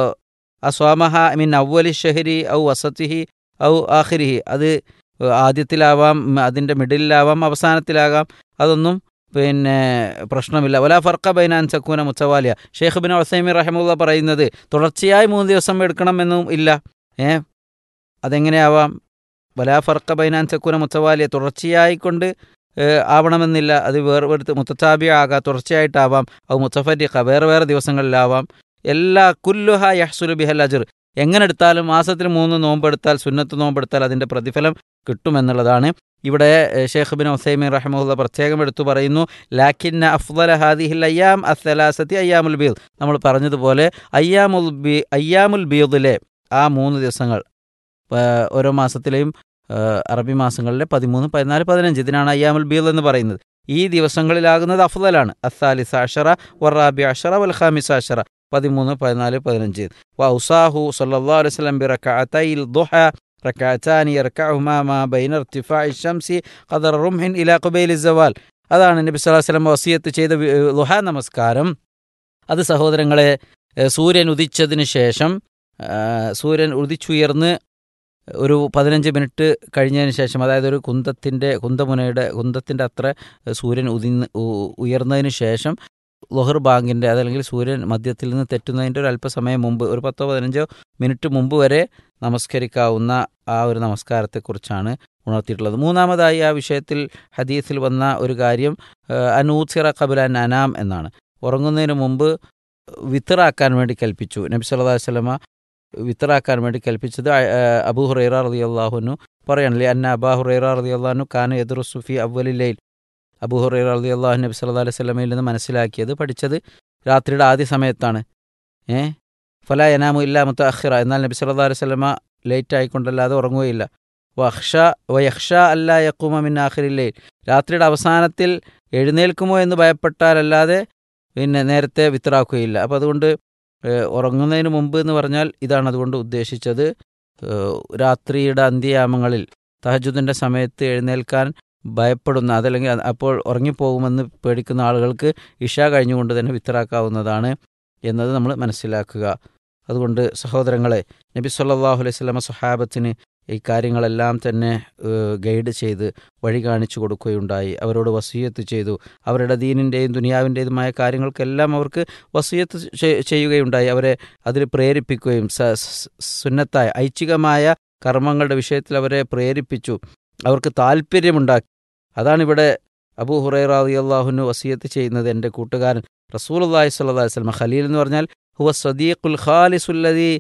അസ്വാമഹ മിൻ അവലി ഷഹരി ഔ വസത്തിഹി ഔ ആഖിരിഹി അത് ആദ്യത്തിലാവാം ഉം, അതിൻ്റെ മിഡിലാവാം അവസാനത്തിലാകാം അതൊന്നും പിന്നെ പ്രശ്നമില്ല വല ഫർക്ക ബൈനാൻ സക്കൂന മുത്തവാലിയ ഷെയ്ഖ് ബിൻ ഒസൈമി റഹമുല്ല പറയുന്നത് തുടർച്ചയായി മൂന്ന് ദിവസം എടുക്കണമെന്നും ഇല്ല ഏ അതെങ്ങനെയാവാം വല ഫർക്ക ബൈനാൻ സക്കൂന മുത്തവാലിയ തുടർച്ചയായി കൊണ്ട് ഏ, ആവണമെന്നില്ല അത് വേർപെടുത്ത് മുത്തത്താബിയ ആകാം തുടർച്ചയായിട്ടാവാം അത് മുത്തഫരിഖ വേറെ വേറെ ദിവസങ്ങളിലാവാം എല്ലാ കുല്ലുഹ യഹ്സുലു ബിഹൽ അജർ എങ്ങനെ എടുത്താലും മാസത്തിൽ മൂന്ന് നോമ്പെടുത്താൽ സുന്നത്ത് നോമ്പെടുത്താൽ അതിൻ്റെ പ്രതിഫലം കിട്ടുമെന്നുള്ളതാണ് ഇവിടെ ഏ, ഷേഖ് ബിൻ ഒസൈമിൻ റഹമുല്ല പ്രത്യേകം എടുത്തു പറയുന്നു ലാക്കിന്ന അഫ്ദല ഹാദിഹിൽ അയ്യാം അസലാസത്തി അയ്യാമുൽ ബീദ് നമ്മൾ പറഞ്ഞതുപോലെ അയ്യാമുൽ ബി അയ്യാമുൽ ബീദിലെ ആ മൂന്ന് ദിവസങ്ങൾ ആ, ഓരോ മാസത്തിലെയും ആ, അറബി മാസങ്ങളിലെ പതിമൂന്ന് പതിനാല് പതിനഞ്ച് ഇതിനാണ് അയ്യാമുൽ ബീദ് എന്ന് പറയുന്നത് ഈ ദിവസങ്ങളിലാകുന്നത് അഫ്ദലാണ് അസാലിസ അഷറ വറാബി അഷറ വൽ ഖാമിസ അഷറ പതിമൂന്ന് പതിനാല് പതിനഞ്ച് വൗസാഹു സല്ലല്ലാഹു അലൈഹി വസല്ലം ബിറകഅതൈൽ ദുഹ റകഅതാനി യർകഉഹുമാ മാ ബൈന ഇർതിഫാഇ ശംസി ഖദർ റുംഹിൻ ഇലാ ഖുബൈലി സവാൽ അതാണ് നബി സല്ലല്ലാഹു അലൈഹി വസല്ലം വസിയത്ത് ചെയ്ത വി- ദുഹ നമസ്കാരം അത് സഹോദരങ്ങളെ ഏഹ് സൂര്യൻ ഉദിച്ചതിന് ശേഷം ആ, സൂര്യൻ ഉദിച്ചുയർന്ന് ഒരു പതിനഞ്ച് മിനിറ്റ് കഴിഞ്ഞതിന് ശേഷം അതായത് ഒരു കുന്തത്തിൻ്റെ കുന്തമുനയുടെ കുന്തത്തിൻ്റെ അത്ര സൂര്യൻ ഉദിന്ന് ഉ- ഉയർന്നതിന് ശേഷം ലൊഹർ ബാങ്കിൻ്റെ അതല്ലെങ്കിൽ സൂര്യൻ മധ്യത്തിൽ നിന്ന് തെറ്റുന്നതിൻ്റെ ഒരു അല്പസമയം മുമ്പ് ഒരു പത്തോ പതിനഞ്ചോ മിനിറ്റ് മുമ്പ് വരെ നമസ്കരിക്കാവുന്ന ആ ഒരു നമസ്കാരത്തെക്കുറിച്ചാണ് ഉണർത്തിയിട്ടുള്ളത് മൂന്നാമതായി ആ വിഷയത്തിൽ ഹദീസിൽ വന്ന ഒരു കാര്യം അനൂസിറ കബുല അനാം എന്നാണ് ഉറങ്ങുന്നതിന് മുമ്പ് വിത്തറാക്കാൻ വേണ്ടി കൽപ്പിച്ചു നബി സല്ലല്ലാഹു അലൈഹി വസല്ലമ വിത്തറാക്കാൻ വേണ്ടി കൽപ്പിച്ചത് അ- ആ, അബൂ ഹുറൈറ റളിയല്ലാഹുനു പറയണല്ലേ അന്ന അബാ ഹുറൈറ റളിയല്ലാഹു കാന യദ്റു സുഫി അവലിലൈൽ അബൂ ഹുറൈറ റളിയല്ലാഹു നബി സല്ലല്ലാഹു അലൈഹി വസല്ലമയിൽ നിന്ന് മനസ്സിലാക്കിയത് പഠിച്ചത് രാത്രിയുടെ ആദ്യ സമയത്താണ് ഏ ഫല യനാമു ഇല്ല മുത്ത അഖിറ എന്നാൽ നബി സല്ലല്ലാഹു അലൈഹി വസല്ലമ ലേറ്റ് ആയിക്കൊണ്ടല്ലാതെ ഉറങ്ങുകയില്ല വഖ്ഷ വയഖ്ഷ അല്ല യഖൂമ മിൻ ആഖിറില്ലൈൽ രാത്രിയുടെ അവസാനത്തിൽ എഴുന്നേൽക്കുമോ എന്ന് ഭയപ്പെട്ടാലല്ലാതെ പിന്നെ നേരത്തെ വിത്തറാക്കുകയില്ല അപ്പോൾ അതുകൊണ്ട് ഏഹ്, ഉറങ്ങുന്നതിന് മുമ്പ് എന്ന് പറഞ്ഞാൽ ഇതാണ് അതുകൊണ്ട് ഉദ്ദേശിച്ചത് ഏഹ്, രാത്രിയുടെ അന്ത്യയാമങ്ങളിൽ തഹജുദിൻ്റെ സമയത്ത് എഴുന്നേൽക്കാൻ ഭയപ്പെടുന്ന അതല്ലെങ്കിൽ അത് അപ്പോൾ ഉറങ്ങിപ്പോകുമെന്ന് പേടിക്കുന്ന ആളുകൾക്ക് ഇഷ കഴിഞ്ഞുകൊണ്ട് തന്നെ വിത്തറാക്കാവുന്നതാണ് എന്നത് നമ്മൾ മനസ്സിലാക്കുക അതുകൊണ്ട് സഹോദരങ്ങളെ നബി സല്ലല്ലാഹു അലൈഹി വസല്ലമ സ്വഹാബത്തിന് ഈ കാര്യങ്ങളെല്ലാം തന്നെ ഏഹ്, ഗൈഡ് ചെയ്ത് വഴി കാണിച്ചു കൊടുക്കുകയുണ്ടായി അവരോട് വസീയത്ത് ചെയ്തു അവരുടെ ദീനിൻ്റെയും ദുനിയാവിൻ്റെതുമായ കാര്യങ്ങൾക്കെല്ലാം അവർക്ക് വസീയത്ത് ചെ- ചെയ്യുകയുണ്ടായി അവരെ അതിൽ പ്രേരിപ്പിക്കുകയും സ- സ്- സുന്നത്തായ ഐച്ഛികമായ കർമ്മങ്ങളുടെ വിഷയത്തിൽ അവരെ പ്രേരിപ്പിച്ചു അവർക്ക് താല്പര്യമുണ്ടാക്കി അതാണിവിടെ അബൂ ഹുറൈറ അള്ളാഹുനു വസീയത്ത് ചെയ്യുന്നത് എൻ്റെ കൂട്ടുകാരൻ റസൂൽ അള്ളാഹി സ്വല്ലല്ലാഹി അലൈഹി വസല്ലം ഖലീൽ എന്ന് പറഞ്ഞാൽ ഹുവ സദീഖുൽ ഖാലിസുല്ലദീ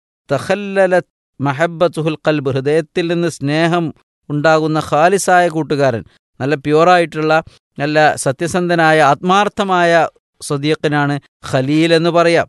തഖല്ലലത് മഹബത്തുഹുൽ ഖൽബ് ഹൃദയത്തിൽ നിന്ന് സ്നേഹം ഉണ്ടാകുന്ന ഖാലിസായ കൂട്ടുകാരൻ നല്ല പ്യുവറായിട്ടുള്ള നല്ല സത്യസന്ധനായ ആത്മാർത്ഥമായ സദീഖിനാണ് ഖലീൽ എന്ന് പറയാം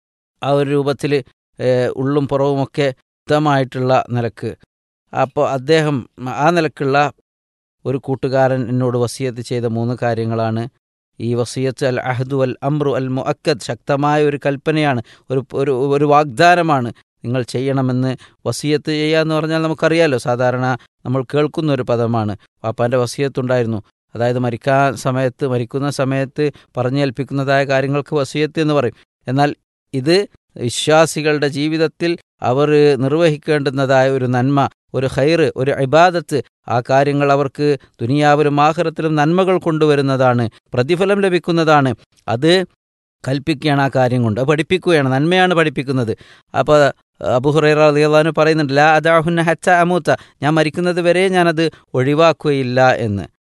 ആ ഒരു രൂപത്തിൽ ഉള്ളും പുറവുമൊക്കെ ഉത്തമമായിട്ടുള്ള നിലക്ക് അപ്പോൾ അദ്ദേഹം ആ നിലക്കുള്ള ഒരു കൂട്ടുകാരൻ എന്നോട് വസിയത്ത് ചെയ്ത മൂന്ന് കാര്യങ്ങളാണ് ഈ വസിയത്ത് അൽ അഹദു അൽ അമ്രു അൽ മുഅക്കദ് ശക്തമായ ഒരു കൽപ്പനയാണ് ഒരു ഒരു ഒരു വാഗ്ദാനമാണ് നിങ്ങൾ ചെയ്യണമെന്ന് വസിയത്ത് ചെയ്യുക എന്ന് പറഞ്ഞാൽ നമുക്കറിയാലോ സാധാരണ നമ്മൾ കേൾക്കുന്ന ഒരു പദമാണ് പാപ്പാൻ്റെ വസിയത്തുണ്ടായിരുന്നു അതായത് മരിക്കാൻ സമയത്ത് മരിക്കുന്ന സമയത്ത് പറഞ്ഞേൽപ്പിക്കുന്നതായ കാര്യങ്ങൾക്ക് വസിയത്ത് എന്ന് പറയും എന്നാൽ ഇത് വിശ്വാസികളുടെ ജീവിതത്തിൽ അവർ നിർവഹിക്കേണ്ടുന്നതായ ഒരു നന്മ ഒരു ഹൈറ് ഒരു ഇബാദത്ത് ആ കാര്യങ്ങൾ അവർക്ക് ദുനിയാവിലും ആഹ്റത്തിലും നന്മകൾ കൊണ്ടുവരുന്നതാണ് പ്രതിഫലം ലഭിക്കുന്നതാണ് അത് കൽപ്പിക്കുകയാണ് ആ കാര്യം കൊണ്ട് അത് പഠിപ്പിക്കുകയാണ് നന്മയാണ് പഠിപ്പിക്കുന്നത് അപ്പോൾ അബുഹുറൈറ അലിയാന്ന് പറയുന്നുണ്ട് ലാ അദാഹുന്ന ഹച്ച അമൂത്ത ഞാൻ മരിക്കുന്നത് വരെ ഞാനത് ഒഴിവാക്കുകയില്ല എന്ന്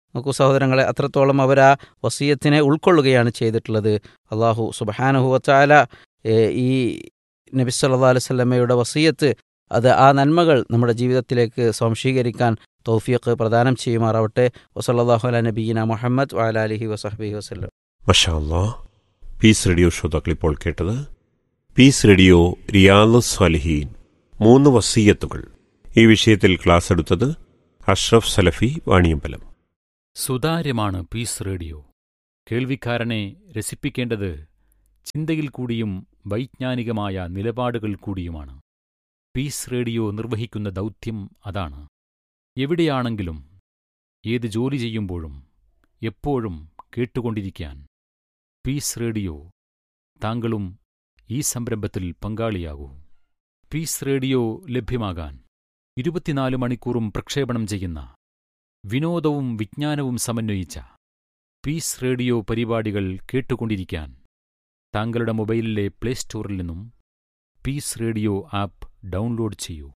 നോക്കൂ സഹോദരങ്ങളെ അത്രത്തോളം അവർ ആ വസീയത്തിനെ ഉൾക്കൊള്ളുകയാണ് ചെയ്തിട്ടുള്ളത് അള്ളാഹു സുബഹാനുഹുവച്ചാല ഈ നബി സല്ലാ അലുസല്ലമ്മയുടെ വസീയത്ത് അത് ആ നന്മകൾ നമ്മുടെ ജീവിതത്തിലേക്ക് സ്വാംശീകരിക്കാൻ തൗഫീഖ് പ്രദാനം ചെയ്യുമാറാവട്ടെ വസല്ലാഹു അല നബീന മുഹമ്മദ് വാല അലഹി വസഹബി വസ്ലം മഷാല്ലാ പീസ് റേഡിയോ ശ്രോതാക്കൾ ഇപ്പോൾ കേട്ടത് പീസ് റേഡിയോ റിയാദ് സ്വാലിഹീൻ മൂന്ന് വസീയത്തുകൾ ഈ വിഷയത്തിൽ ക്ലാസ് എടുത്തത് അഷ്റഫ് സലഫി വാണിയമ്പലം സുതാര്യമാണ് പീസ് റേഡിയോ കേൾവിക്കാരനെ രസിപ്പിക്കേണ്ടത് ചിന്തയിൽ കൂടിയും വൈജ്ഞാനികമായ നിലപാടുകൾ കൂടിയുമാണ് പീസ് റേഡിയോ നിർവഹിക്കുന്ന ദൗത്യം അതാണ് എവിടെയാണെങ്കിലും ഏത് ജോലി ചെയ്യുമ്പോഴും എപ്പോഴും കേട്ടുകൊണ്ടിരിക്കാൻ പീസ് റേഡിയോ താങ്കളും ഈ സംരംഭത്തിൽ പങ്കാളിയാകൂ പീസ് റേഡിയോ ലഭ്യമാകാൻ ഇരുപത്തിനാല് മണിക്കൂറും പ്രക്ഷേപണം ചെയ്യുന്ന വിനോദവും വിജ്ഞാനവും സമന്വയിച്ച പീസ് റേഡിയോ പരിപാടികൾ കേട്ടുകൊണ്ടിരിക്കാൻ താങ്കളുടെ മൊബൈലിലെ പ്ലേ സ്റ്റോറിൽ നിന്നും പീസ് റേഡിയോ ആപ്പ് ഡൗൺലോഡ് ചെയ്യൂ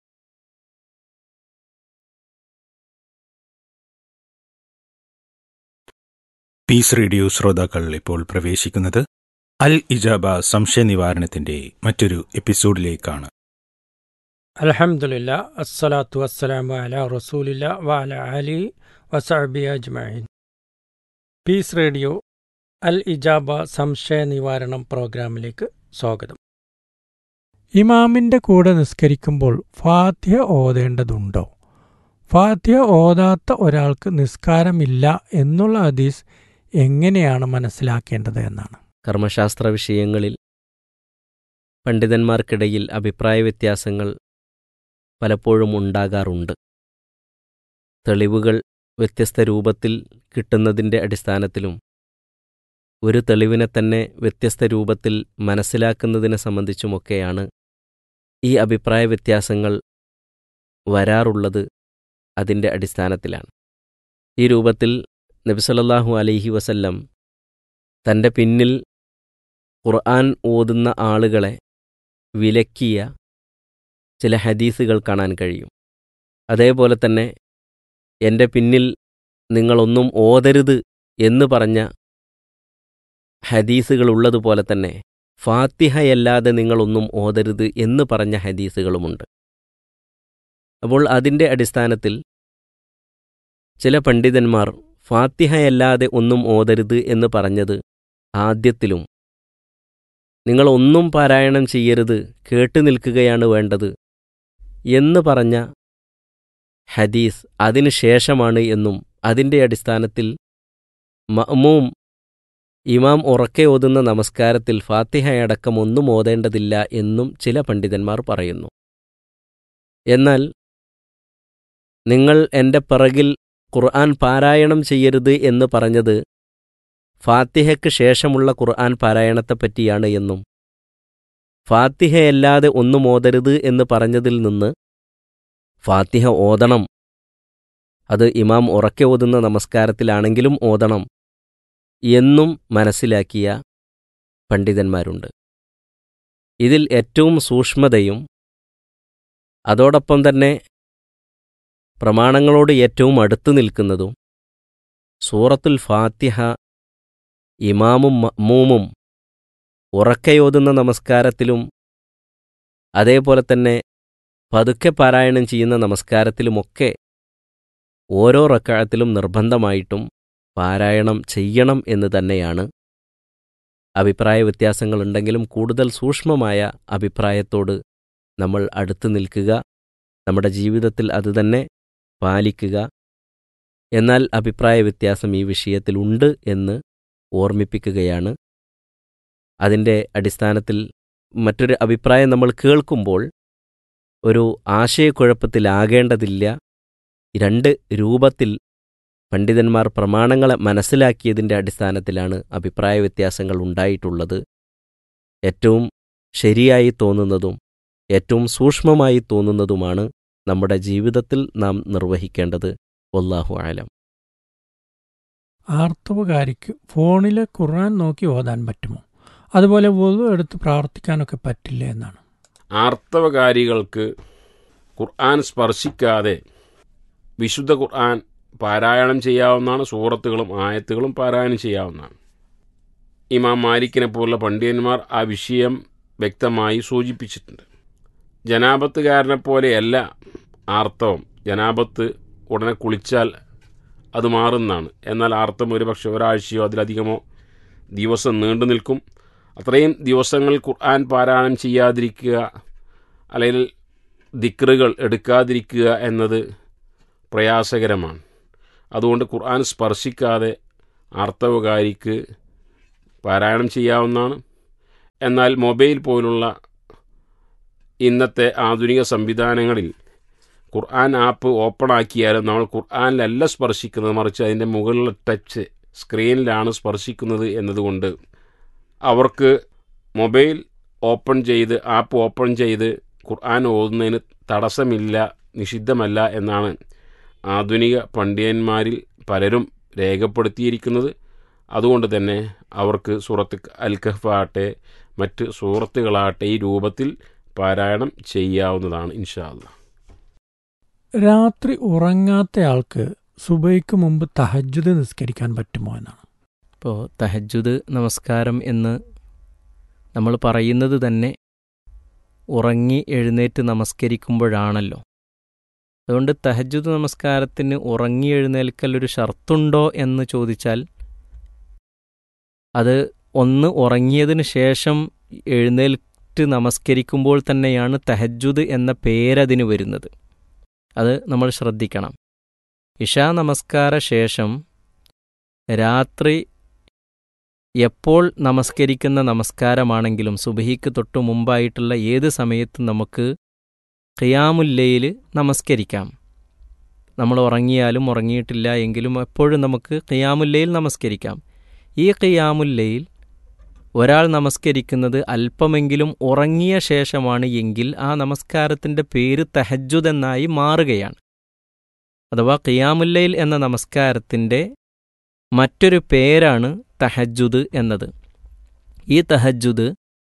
പീസ് റേഡിയോ ശ്രോതാക്കൾ ഇപ്പോൾ പ്രവേശിക്കുന്നത് അൽ ഇജാബ സംശയ നിവാരണത്തിന്റെ മറ്റൊരു എപ്പിസോഡിലേക്കാണ് അലഹമുല്ല അസ്സലാത്തു വസ്സലാമു അല റസൂലില്ല വാല അലി വസഅബി അജ്മഈൻ പീസ് റേഡിയോ അൽ ഇജാബ സംശയ നിവാരണം പ്രോഗ്രാമിലേക്ക് സ്വാഗതം ഇമാമിൻ്റെ കൂടെ നിസ്കരിക്കുമ്പോൾ ഫാത്തിഹ ഓതേണ്ടതുണ്ടോ ഫാത്തിഹ ഓതാത്ത ഒരാൾക്ക് നിസ്കാരമില്ല എന്നുള്ള ഹദീസ് എങ്ങനെയാണ് മനസ്സിലാക്കേണ്ടത് എന്നാണ് കർമ്മശാസ്ത്ര വിഷയങ്ങളിൽ പണ്ഡിതന്മാർക്കിടയിൽ അഭിപ്രായ വ്യത്യാസങ്ങൾ പലപ്പോഴും ഉണ്ടാകാറുണ്ട് തെളിവുകൾ വ്യത്യസ്ത രൂപത്തിൽ കിട്ടുന്നതിൻ്റെ അടിസ്ഥാനത്തിലും ഒരു തെളിവിനെ തന്നെ വ്യത്യസ്ത രൂപത്തിൽ മനസ്സിലാക്കുന്നതിനെ സംബന്ധിച്ചുമൊക്കെയാണ് ഈ അഭിപ്രായ വ്യത്യാസങ്ങൾ വരാറുള്ളത് അതിൻ്റെ അടിസ്ഥാനത്തിലാണ് ഈ രൂപത്തിൽ നബിസലല്ലാഹു അലൈഹി വസല്ലം തൻ്റെ പിന്നിൽ ഖുർആൻ ഓതുന്ന ആളുകളെ വിലക്കിയ ചില ഹദീസുകൾ കാണാൻ കഴിയും അതേപോലെ തന്നെ എൻ്റെ പിന്നിൽ നിങ്ങളൊന്നും ഓതരുത് എന്ന് പറഞ്ഞ ഹദീസുകൾ ഉള്ളതുപോലെ തന്നെ ഫാത്തിഹയല്ലാതെ നിങ്ങളൊന്നും ഓതരുത് എന്ന് പറഞ്ഞ ഹദീസുകളുമുണ്ട് അപ്പോൾ അതിൻ്റെ അടിസ്ഥാനത്തിൽ ചില പണ്ഡിതന്മാർ ഫാത്തിഹയല്ലാതെ ഒന്നും ഓതരുത് എന്ന് പറഞ്ഞത് ആദ്യത്തിലും നിങ്ങൾ ഒന്നും പാരായണം ചെയ്യരുത് കേട്ടു നിൽക്കുകയാണ് വേണ്ടത് എന്ന് പറഞ്ഞ ഹദീസ് അതിനു ശേഷമാണ് എന്നും അതിൻ്റെ അടിസ്ഥാനത്തിൽ മഅ്മൂം ഇമാം ഉറക്കെ ഓതുന്ന നമസ്കാരത്തിൽ ഫാത്തിഹയടക്കം ഒന്നും ഓതേണ്ടതില്ല എന്നും ചില പണ്ഡിതന്മാർ പറയുന്നു എന്നാൽ നിങ്ങൾ എൻ്റെ പിറകിൽ ഖുർആൻ പാരായണം ചെയ്യരുത് എന്ന് പറഞ്ഞത് ഫാത്തിഹയ്ക്ക് ശേഷമുള്ള ഖുർആൻ പാരായണത്തെപ്പറ്റിയാണ് എന്നും ഫാത്തിഹയല്ലാതെ ഒന്നും ഓതരുത് എന്ന് പറഞ്ഞതിൽ നിന്ന് ഫാത്തിഹ ഓതണം അത് ഇമാം ഉറക്കെ ഓതുന്ന നമസ്കാരത്തിലാണെങ്കിലും ഓതണം എന്നും മനസ്സിലാക്കിയ പണ്ഡിതന്മാരുണ്ട് ഇതിൽ ഏറ്റവും സൂക്ഷ്മതയും അതോടൊപ്പം തന്നെ പ്രമാണങ്ങളോട് ഏറ്റവും അടുത്തു നിൽക്കുന്നതും സൂറത്തുൽ ഫാത്തിഹ ഇമാമും മമ്മൂമും ഉറക്കയോതുന്ന നമസ്കാരത്തിലും അതേപോലെ തന്നെ പതുക്കെ പാരായണം ചെയ്യുന്ന നമസ്കാരത്തിലുമൊക്കെ ഓരോ റക്കാഴത്തിലും നിർബന്ധമായിട്ടും പാരായണം ചെയ്യണം എന്ന് തന്നെയാണ് അഭിപ്രായ വ്യത്യാസങ്ങളുണ്ടെങ്കിലും കൂടുതൽ സൂക്ഷ്മമായ അഭിപ്രായത്തോട് നമ്മൾ അടുത്തു നിൽക്കുക നമ്മുടെ ജീവിതത്തിൽ അതുതന്നെ പാലിക്കുക എന്നാൽ അഭിപ്രായ വ്യത്യാസം ഈ വിഷയത്തിലുണ്ട് എന്ന് ഓർമ്മിപ്പിക്കുകയാണ് അതിൻ്റെ അടിസ്ഥാനത്തിൽ മറ്റൊരു അഭിപ്രായം നമ്മൾ കേൾക്കുമ്പോൾ ഒരു ആശയക്കുഴപ്പത്തിലാകേണ്ടതില്ല രണ്ട് രൂപത്തിൽ പണ്ഡിതന്മാർ പ്രമാണങ്ങളെ മനസ്സിലാക്കിയതിൻ്റെ അടിസ്ഥാനത്തിലാണ് അഭിപ്രായ വ്യത്യാസങ്ങൾ ഉണ്ടായിട്ടുള്ളത് ഏറ്റവും ശരിയായി തോന്നുന്നതും ഏറ്റവും സൂക്ഷ്മമായി തോന്നുന്നതുമാണ് നമ്മുടെ ജീവിതത്തിൽ നാം നിർവഹിക്കേണ്ടത് വല്ലാഹു ആലം ആർത്തവകാരിക്ക് ഫോണിലെ ഖുർആൻ നോക്കി ഓതാൻ പറ്റുമോ അതുപോലെ വധു എടുത്ത് പ്രാർത്ഥിക്കാനൊക്കെ പറ്റില്ല എന്നാണ് ആർത്തവകാരികൾക്ക് ഖുർആൻ സ്പർശിക്കാതെ വിശുദ്ധ ഖുർആൻ പാരായണം ചെയ്യാവുന്നതാണ് സൂറത്തുകളും ആയത്തുകളും പാരായണം ചെയ്യാവുന്നതാണ് ഇമാം മാലിക്കിനെ പോലുള്ള പണ്ഡിതന്മാർ ആ വിഷയം വ്യക്തമായി സൂചിപ്പിച്ചിട്ടുണ്ട് ജനാപത്തുകാരനെ പോലെയല്ല ആർത്തവം ജനാപത്ത് ഉടനെ കുളിച്ചാൽ അത് മാറുന്നതാണ് എന്നാൽ ആർത്തം ഒരുപക്ഷെ ഒരാഴ്ചയോ അതിലധികമോ ദിവസം നീണ്ടു നിൽക്കും അത്രയും ദിവസങ്ങൾ ഖുർആൻ പാരായണം ചെയ്യാതിരിക്കുക അല്ലെങ്കിൽ ദിക്റുകൾ എടുക്കാതിരിക്കുക എന്നത് പ്രയാസകരമാണ് അതുകൊണ്ട് ഖുർആൻ സ്പർശിക്കാതെ ആർത്തവകാരിക്ക് പാരായണം ചെയ്യാവുന്നതാണ് എന്നാൽ മൊബൈൽ പോലുള്ള ഇന്നത്തെ ആധുനിക സംവിധാനങ്ങളിൽ ഖുർആൻ ആപ്പ് ഓപ്പൺ ആക്കിയാലും നമ്മൾ ഖുർആനിലല്ല സ്പർശിക്കുന്നത് മറിച്ച് അതിൻ്റെ മുകളിലെ ടച്ച് സ്ക്രീനിലാണ് സ്പർശിക്കുന്നത് എന്നതുകൊണ്ട് അവർക്ക് മൊബൈൽ ഓപ്പൺ ചെയ്ത് ആപ്പ് ഓപ്പൺ ചെയ്ത് ഖുർആൻ ഓതുന്നതിന് തടസ്സമില്ല നിഷിദ്ധമല്ല എന്നാണ് ആധുനിക പണ്ഡിതന്മാരിൽ പലരും രേഖപ്പെടുത്തിയിരിക്കുന്നത് അതുകൊണ്ട് തന്നെ അവർക്ക് സൂറത്ത് അൽ കഹ്ഫാട്ടെ മറ്റ് സൂറത്തുകളാട്ടെ ഈ രൂപത്തിൽ പാരായണം ചെയ്യാവുന്നതാണ് ഇൻഷാ അല്ലാ രാത്രി ഉറങ്ങാത്ത ആൾക്ക് സുബൈക്ക് മുമ്പ് തഹജ്ജുദ് നിസ്കരിക്കാൻ പറ്റുമോ എന്നാണ് ഇപ്പോൾ തഹജ്ജുദ് നമസ്കാരം എന്ന് നമ്മൾ പറയുന്നത് തന്നെ ഉറങ്ങി എഴുന്നേറ്റ് നമസ്കരിക്കുമ്പോഴാണല്ലോ അതുകൊണ്ട് തഹജ്ജുദ് നമസ്കാരത്തിന് ഉറങ്ങി എഴുന്നേൽക്കൽ ഒരു ഷർത്തുണ്ടോ എന്ന് ചോദിച്ചാൽ അത് ഒന്ന് ഉറങ്ങിയതിന് ശേഷം എഴുന്നേൽറ്റ് നമസ്കരിക്കുമ്പോൾ തന്നെയാണ് തഹജ്ജുദ് എന്ന പേരതിന് വരുന്നത് അത് നമ്മൾ ശ്രദ്ധിക്കണം ഇഷാ നമസ്കാര ശേഷം രാത്രി എപ്പോൾ നമസ്കരിക്കുന്ന നമസ്കാരമാണെങ്കിലും സുബഹിക്ക് തൊട്ടു മുമ്പായിട്ടുള്ള ഏത് സമയത്തും നമുക്ക് ഖിയാമുല്ലയിൽ നമസ്കരിക്കാം നമ്മൾ ഉറങ്ങിയാലും ഉറങ്ങിയിട്ടില്ല എങ്കിലും എപ്പോഴും നമുക്ക് ഖിയാമുല്ലയിൽ നമസ്കരിക്കാം ഈ ഖിയാമുല്ലയിൽ ഒരാൾ നമസ്കരിക്കുന്നത് അല്പമെങ്കിലും ഉറങ്ങിയ ശേഷമാണ് എങ്കിൽ ആ നമസ്കാരത്തിൻ്റെ പേര് തഹജ്ജുദ് എന്നായി മാറുകയാണ് അഥവാ ഖിയാമുല്ലയിൽ എന്ന നമസ്കാരത്തിൻ്റെ മറ്റൊരു പേരാണ് തഹജ്ജുദ് എന്നത് ഈ തഹജ്ജുദ്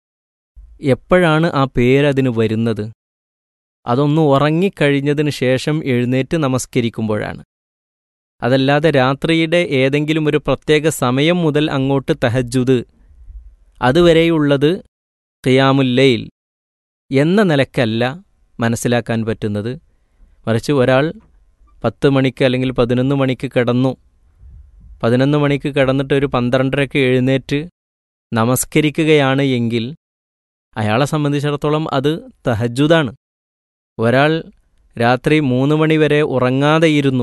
എപ്പോഴാണ് ആ പേരതിന് വരുന്നത് അതൊന്ന് ഉറങ്ങിക്കഴിഞ്ഞതിന് ശേഷം എഴുന്നേറ്റ് നമസ്കരിക്കുമ്പോഴാണ് അതല്ലാതെ രാത്രിയുടെ ഏതെങ്കിലും ഒരു പ്രത്യേക സമയം മുതൽ അങ്ങോട്ട് തഹജ്ജുദ് അതുവരെയുള്ളത് ഖിയാമുല്ലയിൽ എന്ന നിലക്കല്ല മനസ്സിലാക്കാൻ പറ്റുന്നത് മറിച്ച് ഒരാൾ പത്ത് മണിക്ക് അല്ലെങ്കിൽ പതിനൊന്ന് മണിക്ക് കിടന്നു പതിനൊന്ന് മണിക്ക് കിടന്നിട്ട് ഒരു പന്ത്രണ്ടരയ്ക്ക് എഴുന്നേറ്റ് നമസ്കരിക്കുകയാണ് എങ്കിൽ അയാളെ സംബന്ധിച്ചിടത്തോളം അത് തഹജുദാണ് ഒരാൾ രാത്രി മൂന്ന് മണിവരെ ഉറങ്ങാതെയിരുന്നു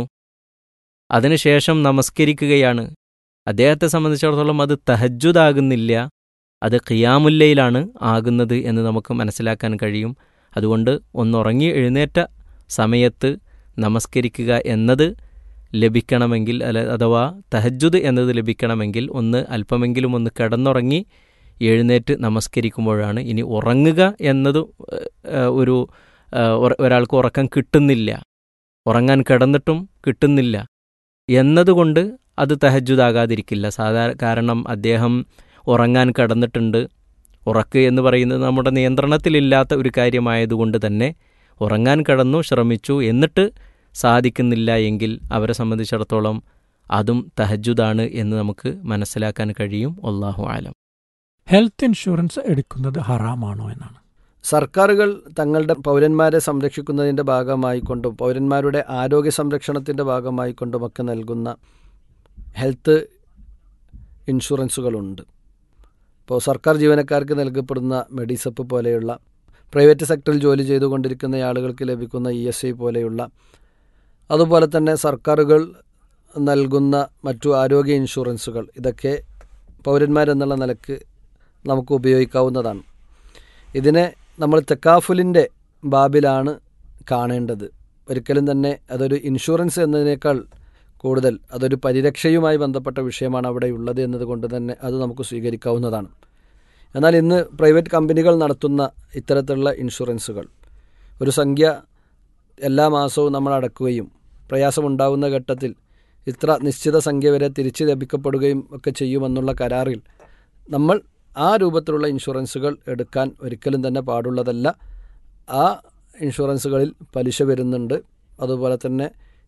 അതിനുശേഷം നമസ്കരിക്കുകയാണ് അദ്ദേഹത്തെ സംബന്ധിച്ചിടത്തോളം അത് തഹജുദാകുന്നില്ല അത് ഖിയാമുല്ലയിലാണ് ആകുന്നത് എന്ന് നമുക്ക് മനസ്സിലാക്കാൻ കഴിയും അതുകൊണ്ട് ഒന്നുറങ്ങി എഴുന്നേറ്റ സമയത്ത് നമസ്കരിക്കുക എന്നത് ലഭിക്കണമെങ്കിൽ അല്ല അഥവാ തഹജുദ് എന്നത് ലഭിക്കണമെങ്കിൽ ഒന്ന് അല്പമെങ്കിലും ഒന്ന് കിടന്നുറങ്ങി എഴുന്നേറ്റ് നമസ്കരിക്കുമ്പോഴാണ് ഇനി ഉറങ്ങുക എന്നത് ഒരു ഒരാൾക്ക് ഉറക്കം കിട്ടുന്നില്ല ഉറങ്ങാൻ കിടന്നിട്ടും കിട്ടുന്നില്ല എന്നതുകൊണ്ട് അത് തഹജുദാകാതിരിക്കില്ല സാധാരണ കാരണം അദ്ദേഹം ഉറങ്ങാൻ കടന്നിട്ടുണ്ട് ഉറക്ക് എന്ന് പറയുന്നത് നമ്മുടെ നിയന്ത്രണത്തിലില്ലാത്ത ഒരു കാര്യമായതുകൊണ്ട് തന്നെ ഉറങ്ങാൻ കടന്നു ശ്രമിച്ചു എന്നിട്ട് സാധിക്കുന്നില്ല എങ്കിൽ അവരെ സംബന്ധിച്ചിടത്തോളം അതും തഹജുദാണ് എന്ന് നമുക്ക് മനസ്സിലാക്കാൻ കഴിയും അള്ളാഹു ആലം ഹെൽത്ത് ഇൻഷുറൻസ് എടുക്കുന്നത് ഹറാമാണോ എന്നാണ് സർക്കാരുകൾ തങ്ങളുടെ പൗരന്മാരെ സംരക്ഷിക്കുന്നതിൻ്റെ ഭാഗമായിക്കൊണ്ടും പൗരന്മാരുടെ ആരോഗ്യ സംരക്ഷണത്തിൻ്റെ ഭാഗമായിക്കൊണ്ടുമൊക്കെ നൽകുന്ന ഹെൽത്ത് ഇൻഷുറൻസുകളുണ്ട് ഇപ്പോൾ സർക്കാർ ജീവനക്കാർക്ക് നൽകപ്പെടുന്ന മെഡിസപ്പ് പോലെയുള്ള പ്രൈവറ്റ് സെക്ടറിൽ ജോലി ചെയ്തുകൊണ്ടിരിക്കുന്ന ആളുകൾക്ക് ലഭിക്കുന്ന ഇ എസ് ഐ പോലെയുള്ള അതുപോലെ തന്നെ സർക്കാരുകൾ നൽകുന്ന മറ്റു ആരോഗ്യ ഇൻഷുറൻസുകൾ ഇതൊക്കെ പൗരന്മാരെന്നുള്ള നിലക്ക് നമുക്ക് ഉപയോഗിക്കാവുന്നതാണ് ഇതിനെ നമ്മൾ തെക്കാഫുലിൻ്റെ ബാബിലാണ് കാണേണ്ടത് ഒരിക്കലും തന്നെ അതൊരു ഇൻഷുറൻസ് എന്നതിനേക്കാൾ കൂടുതൽ അതൊരു പരിരക്ഷയുമായി ബന്ധപ്പെട്ട വിഷയമാണ് അവിടെ ഉള്ളത് എന്നതുകൊണ്ട് തന്നെ അത് നമുക്ക് സ്വീകരിക്കാവുന്നതാണ് എന്നാൽ ഇന്ന് പ്രൈവറ്റ് കമ്പനികൾ നടത്തുന്ന ഇത്തരത്തിലുള്ള ഇൻഷുറൻസുകൾ ഒരു സംഖ്യ എല്ലാ മാസവും നമ്മൾ അടക്കുകയും പ്രയാസമുണ്ടാകുന്ന ഘട്ടത്തിൽ ഇത്ര നിശ്ചിത സംഖ്യ വരെ തിരിച്ചു ലഭിക്കപ്പെടുകയും ഒക്കെ ചെയ്യുമെന്നുള്ള കരാറിൽ നമ്മൾ ആ രൂപത്തിലുള്ള ഇൻഷുറൻസുകൾ എടുക്കാൻ ഒരിക്കലും തന്നെ പാടുള്ളതല്ല ആ ഇൻഷുറൻസുകളിൽ പലിശ വരുന്നുണ്ട് അതുപോലെ തന്നെ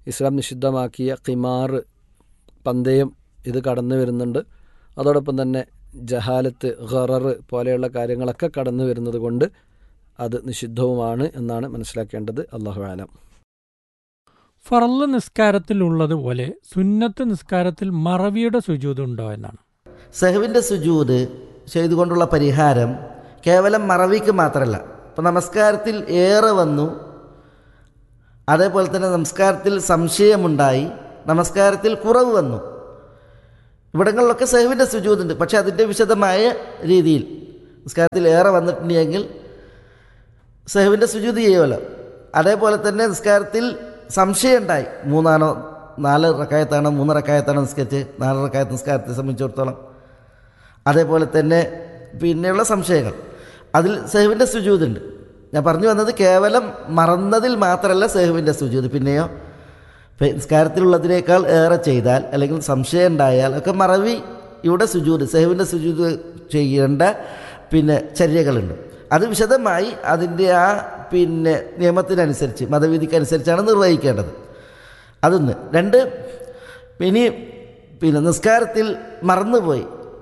ഇസ്ലാം നിഷിദ്ധമാക്കിയ ഖിമാർ പന്തയം ഇത് കടന്നു വരുന്നുണ്ട് അതോടൊപ്പം തന്നെ ജഹാലത്ത് ഖറർ പോലെയുള്ള കാര്യങ്ങളൊക്കെ കടന്നു വരുന്നത് കൊണ്ട് അത് നിഷിദ്ധവുമാണ് എന്നാണ് മനസ്സിലാക്കേണ്ടത് അള്ളാഹു ആലം ഫറല് നിസ്കാരത്തിലുള്ളതുപോലെ സുന്നത്ത് നിസ്കാരത്തിൽ മറവിയുടെ സുജൂതുണ്ടോ എന്നാണ് സെഹവിൻ്റെ സുജൂത് ചെയ്തുകൊണ്ടുള്ള പരിഹാരം കേവലം മറവിക്ക് മാത്രമല്ല ഇപ്പം നമസ്കാരത്തിൽ ഏറെ വന്നു അതേപോലെ തന്നെ നമസ്കാരത്തിൽ സംശയമുണ്ടായി നമസ്കാരത്തിൽ കുറവ് വന്നു ഇവിടങ്ങളിലൊക്കെ സെഹവിൻ്റെ സുജൂതുണ്ട് പക്ഷേ അതിൻ്റെ വിശദമായ രീതിയിൽ നിസ്കാരത്തിൽ ഏറെ വന്നിട്ടുണ്ടെങ്കിൽ സെഹവിൻ്റെ സുജൂത് ചെയ്യുമല്ലോ അതേപോലെ തന്നെ നിസ്കാരത്തിൽ സംശയമുണ്ടായി മൂന്നാണോ നാല് റക്കായത്താണോ മൂന്ന് റക്കായത്താണോ നിസ്കരിച്ച് നാല് റക്കായത്ത് നിസ്കാരത്തെ സംബന്ധിച്ചിടത്തോളം അതേപോലെ തന്നെ പിന്നെയുള്ള സംശയങ്ങൾ അതിൽ സെഹുവിൻ്റെ സുജൂതുണ്ട് ഞാൻ പറഞ്ഞു വന്നത് കേവലം മറന്നതിൽ മാത്രമല്ല സെഹുവിൻ്റെ സുജൂത് പിന്നെയോ നിസ്കാരത്തിലുള്ളതിനേക്കാൾ ഏറെ ചെയ്താൽ അല്ലെങ്കിൽ സംശയം ഉണ്ടായാൽ ഒക്കെ മറവി ഇവിടെ സുജൂത് സെഹുവിൻ്റെ സുജൂത് ചെയ്യേണ്ട പിന്നെ ചര്യകളുണ്ട് അത് വിശദമായി അതിൻ്റെ ആ പിന്നെ നിയമത്തിനനുസരിച്ച് മതവിധിക്കനുസരിച്ചാണ് നിർവഹിക്കേണ്ടത് അതൊന്ന് രണ്ട് ഇനി പിന്നെ നിസ്കാരത്തിൽ മറന്നുപോയി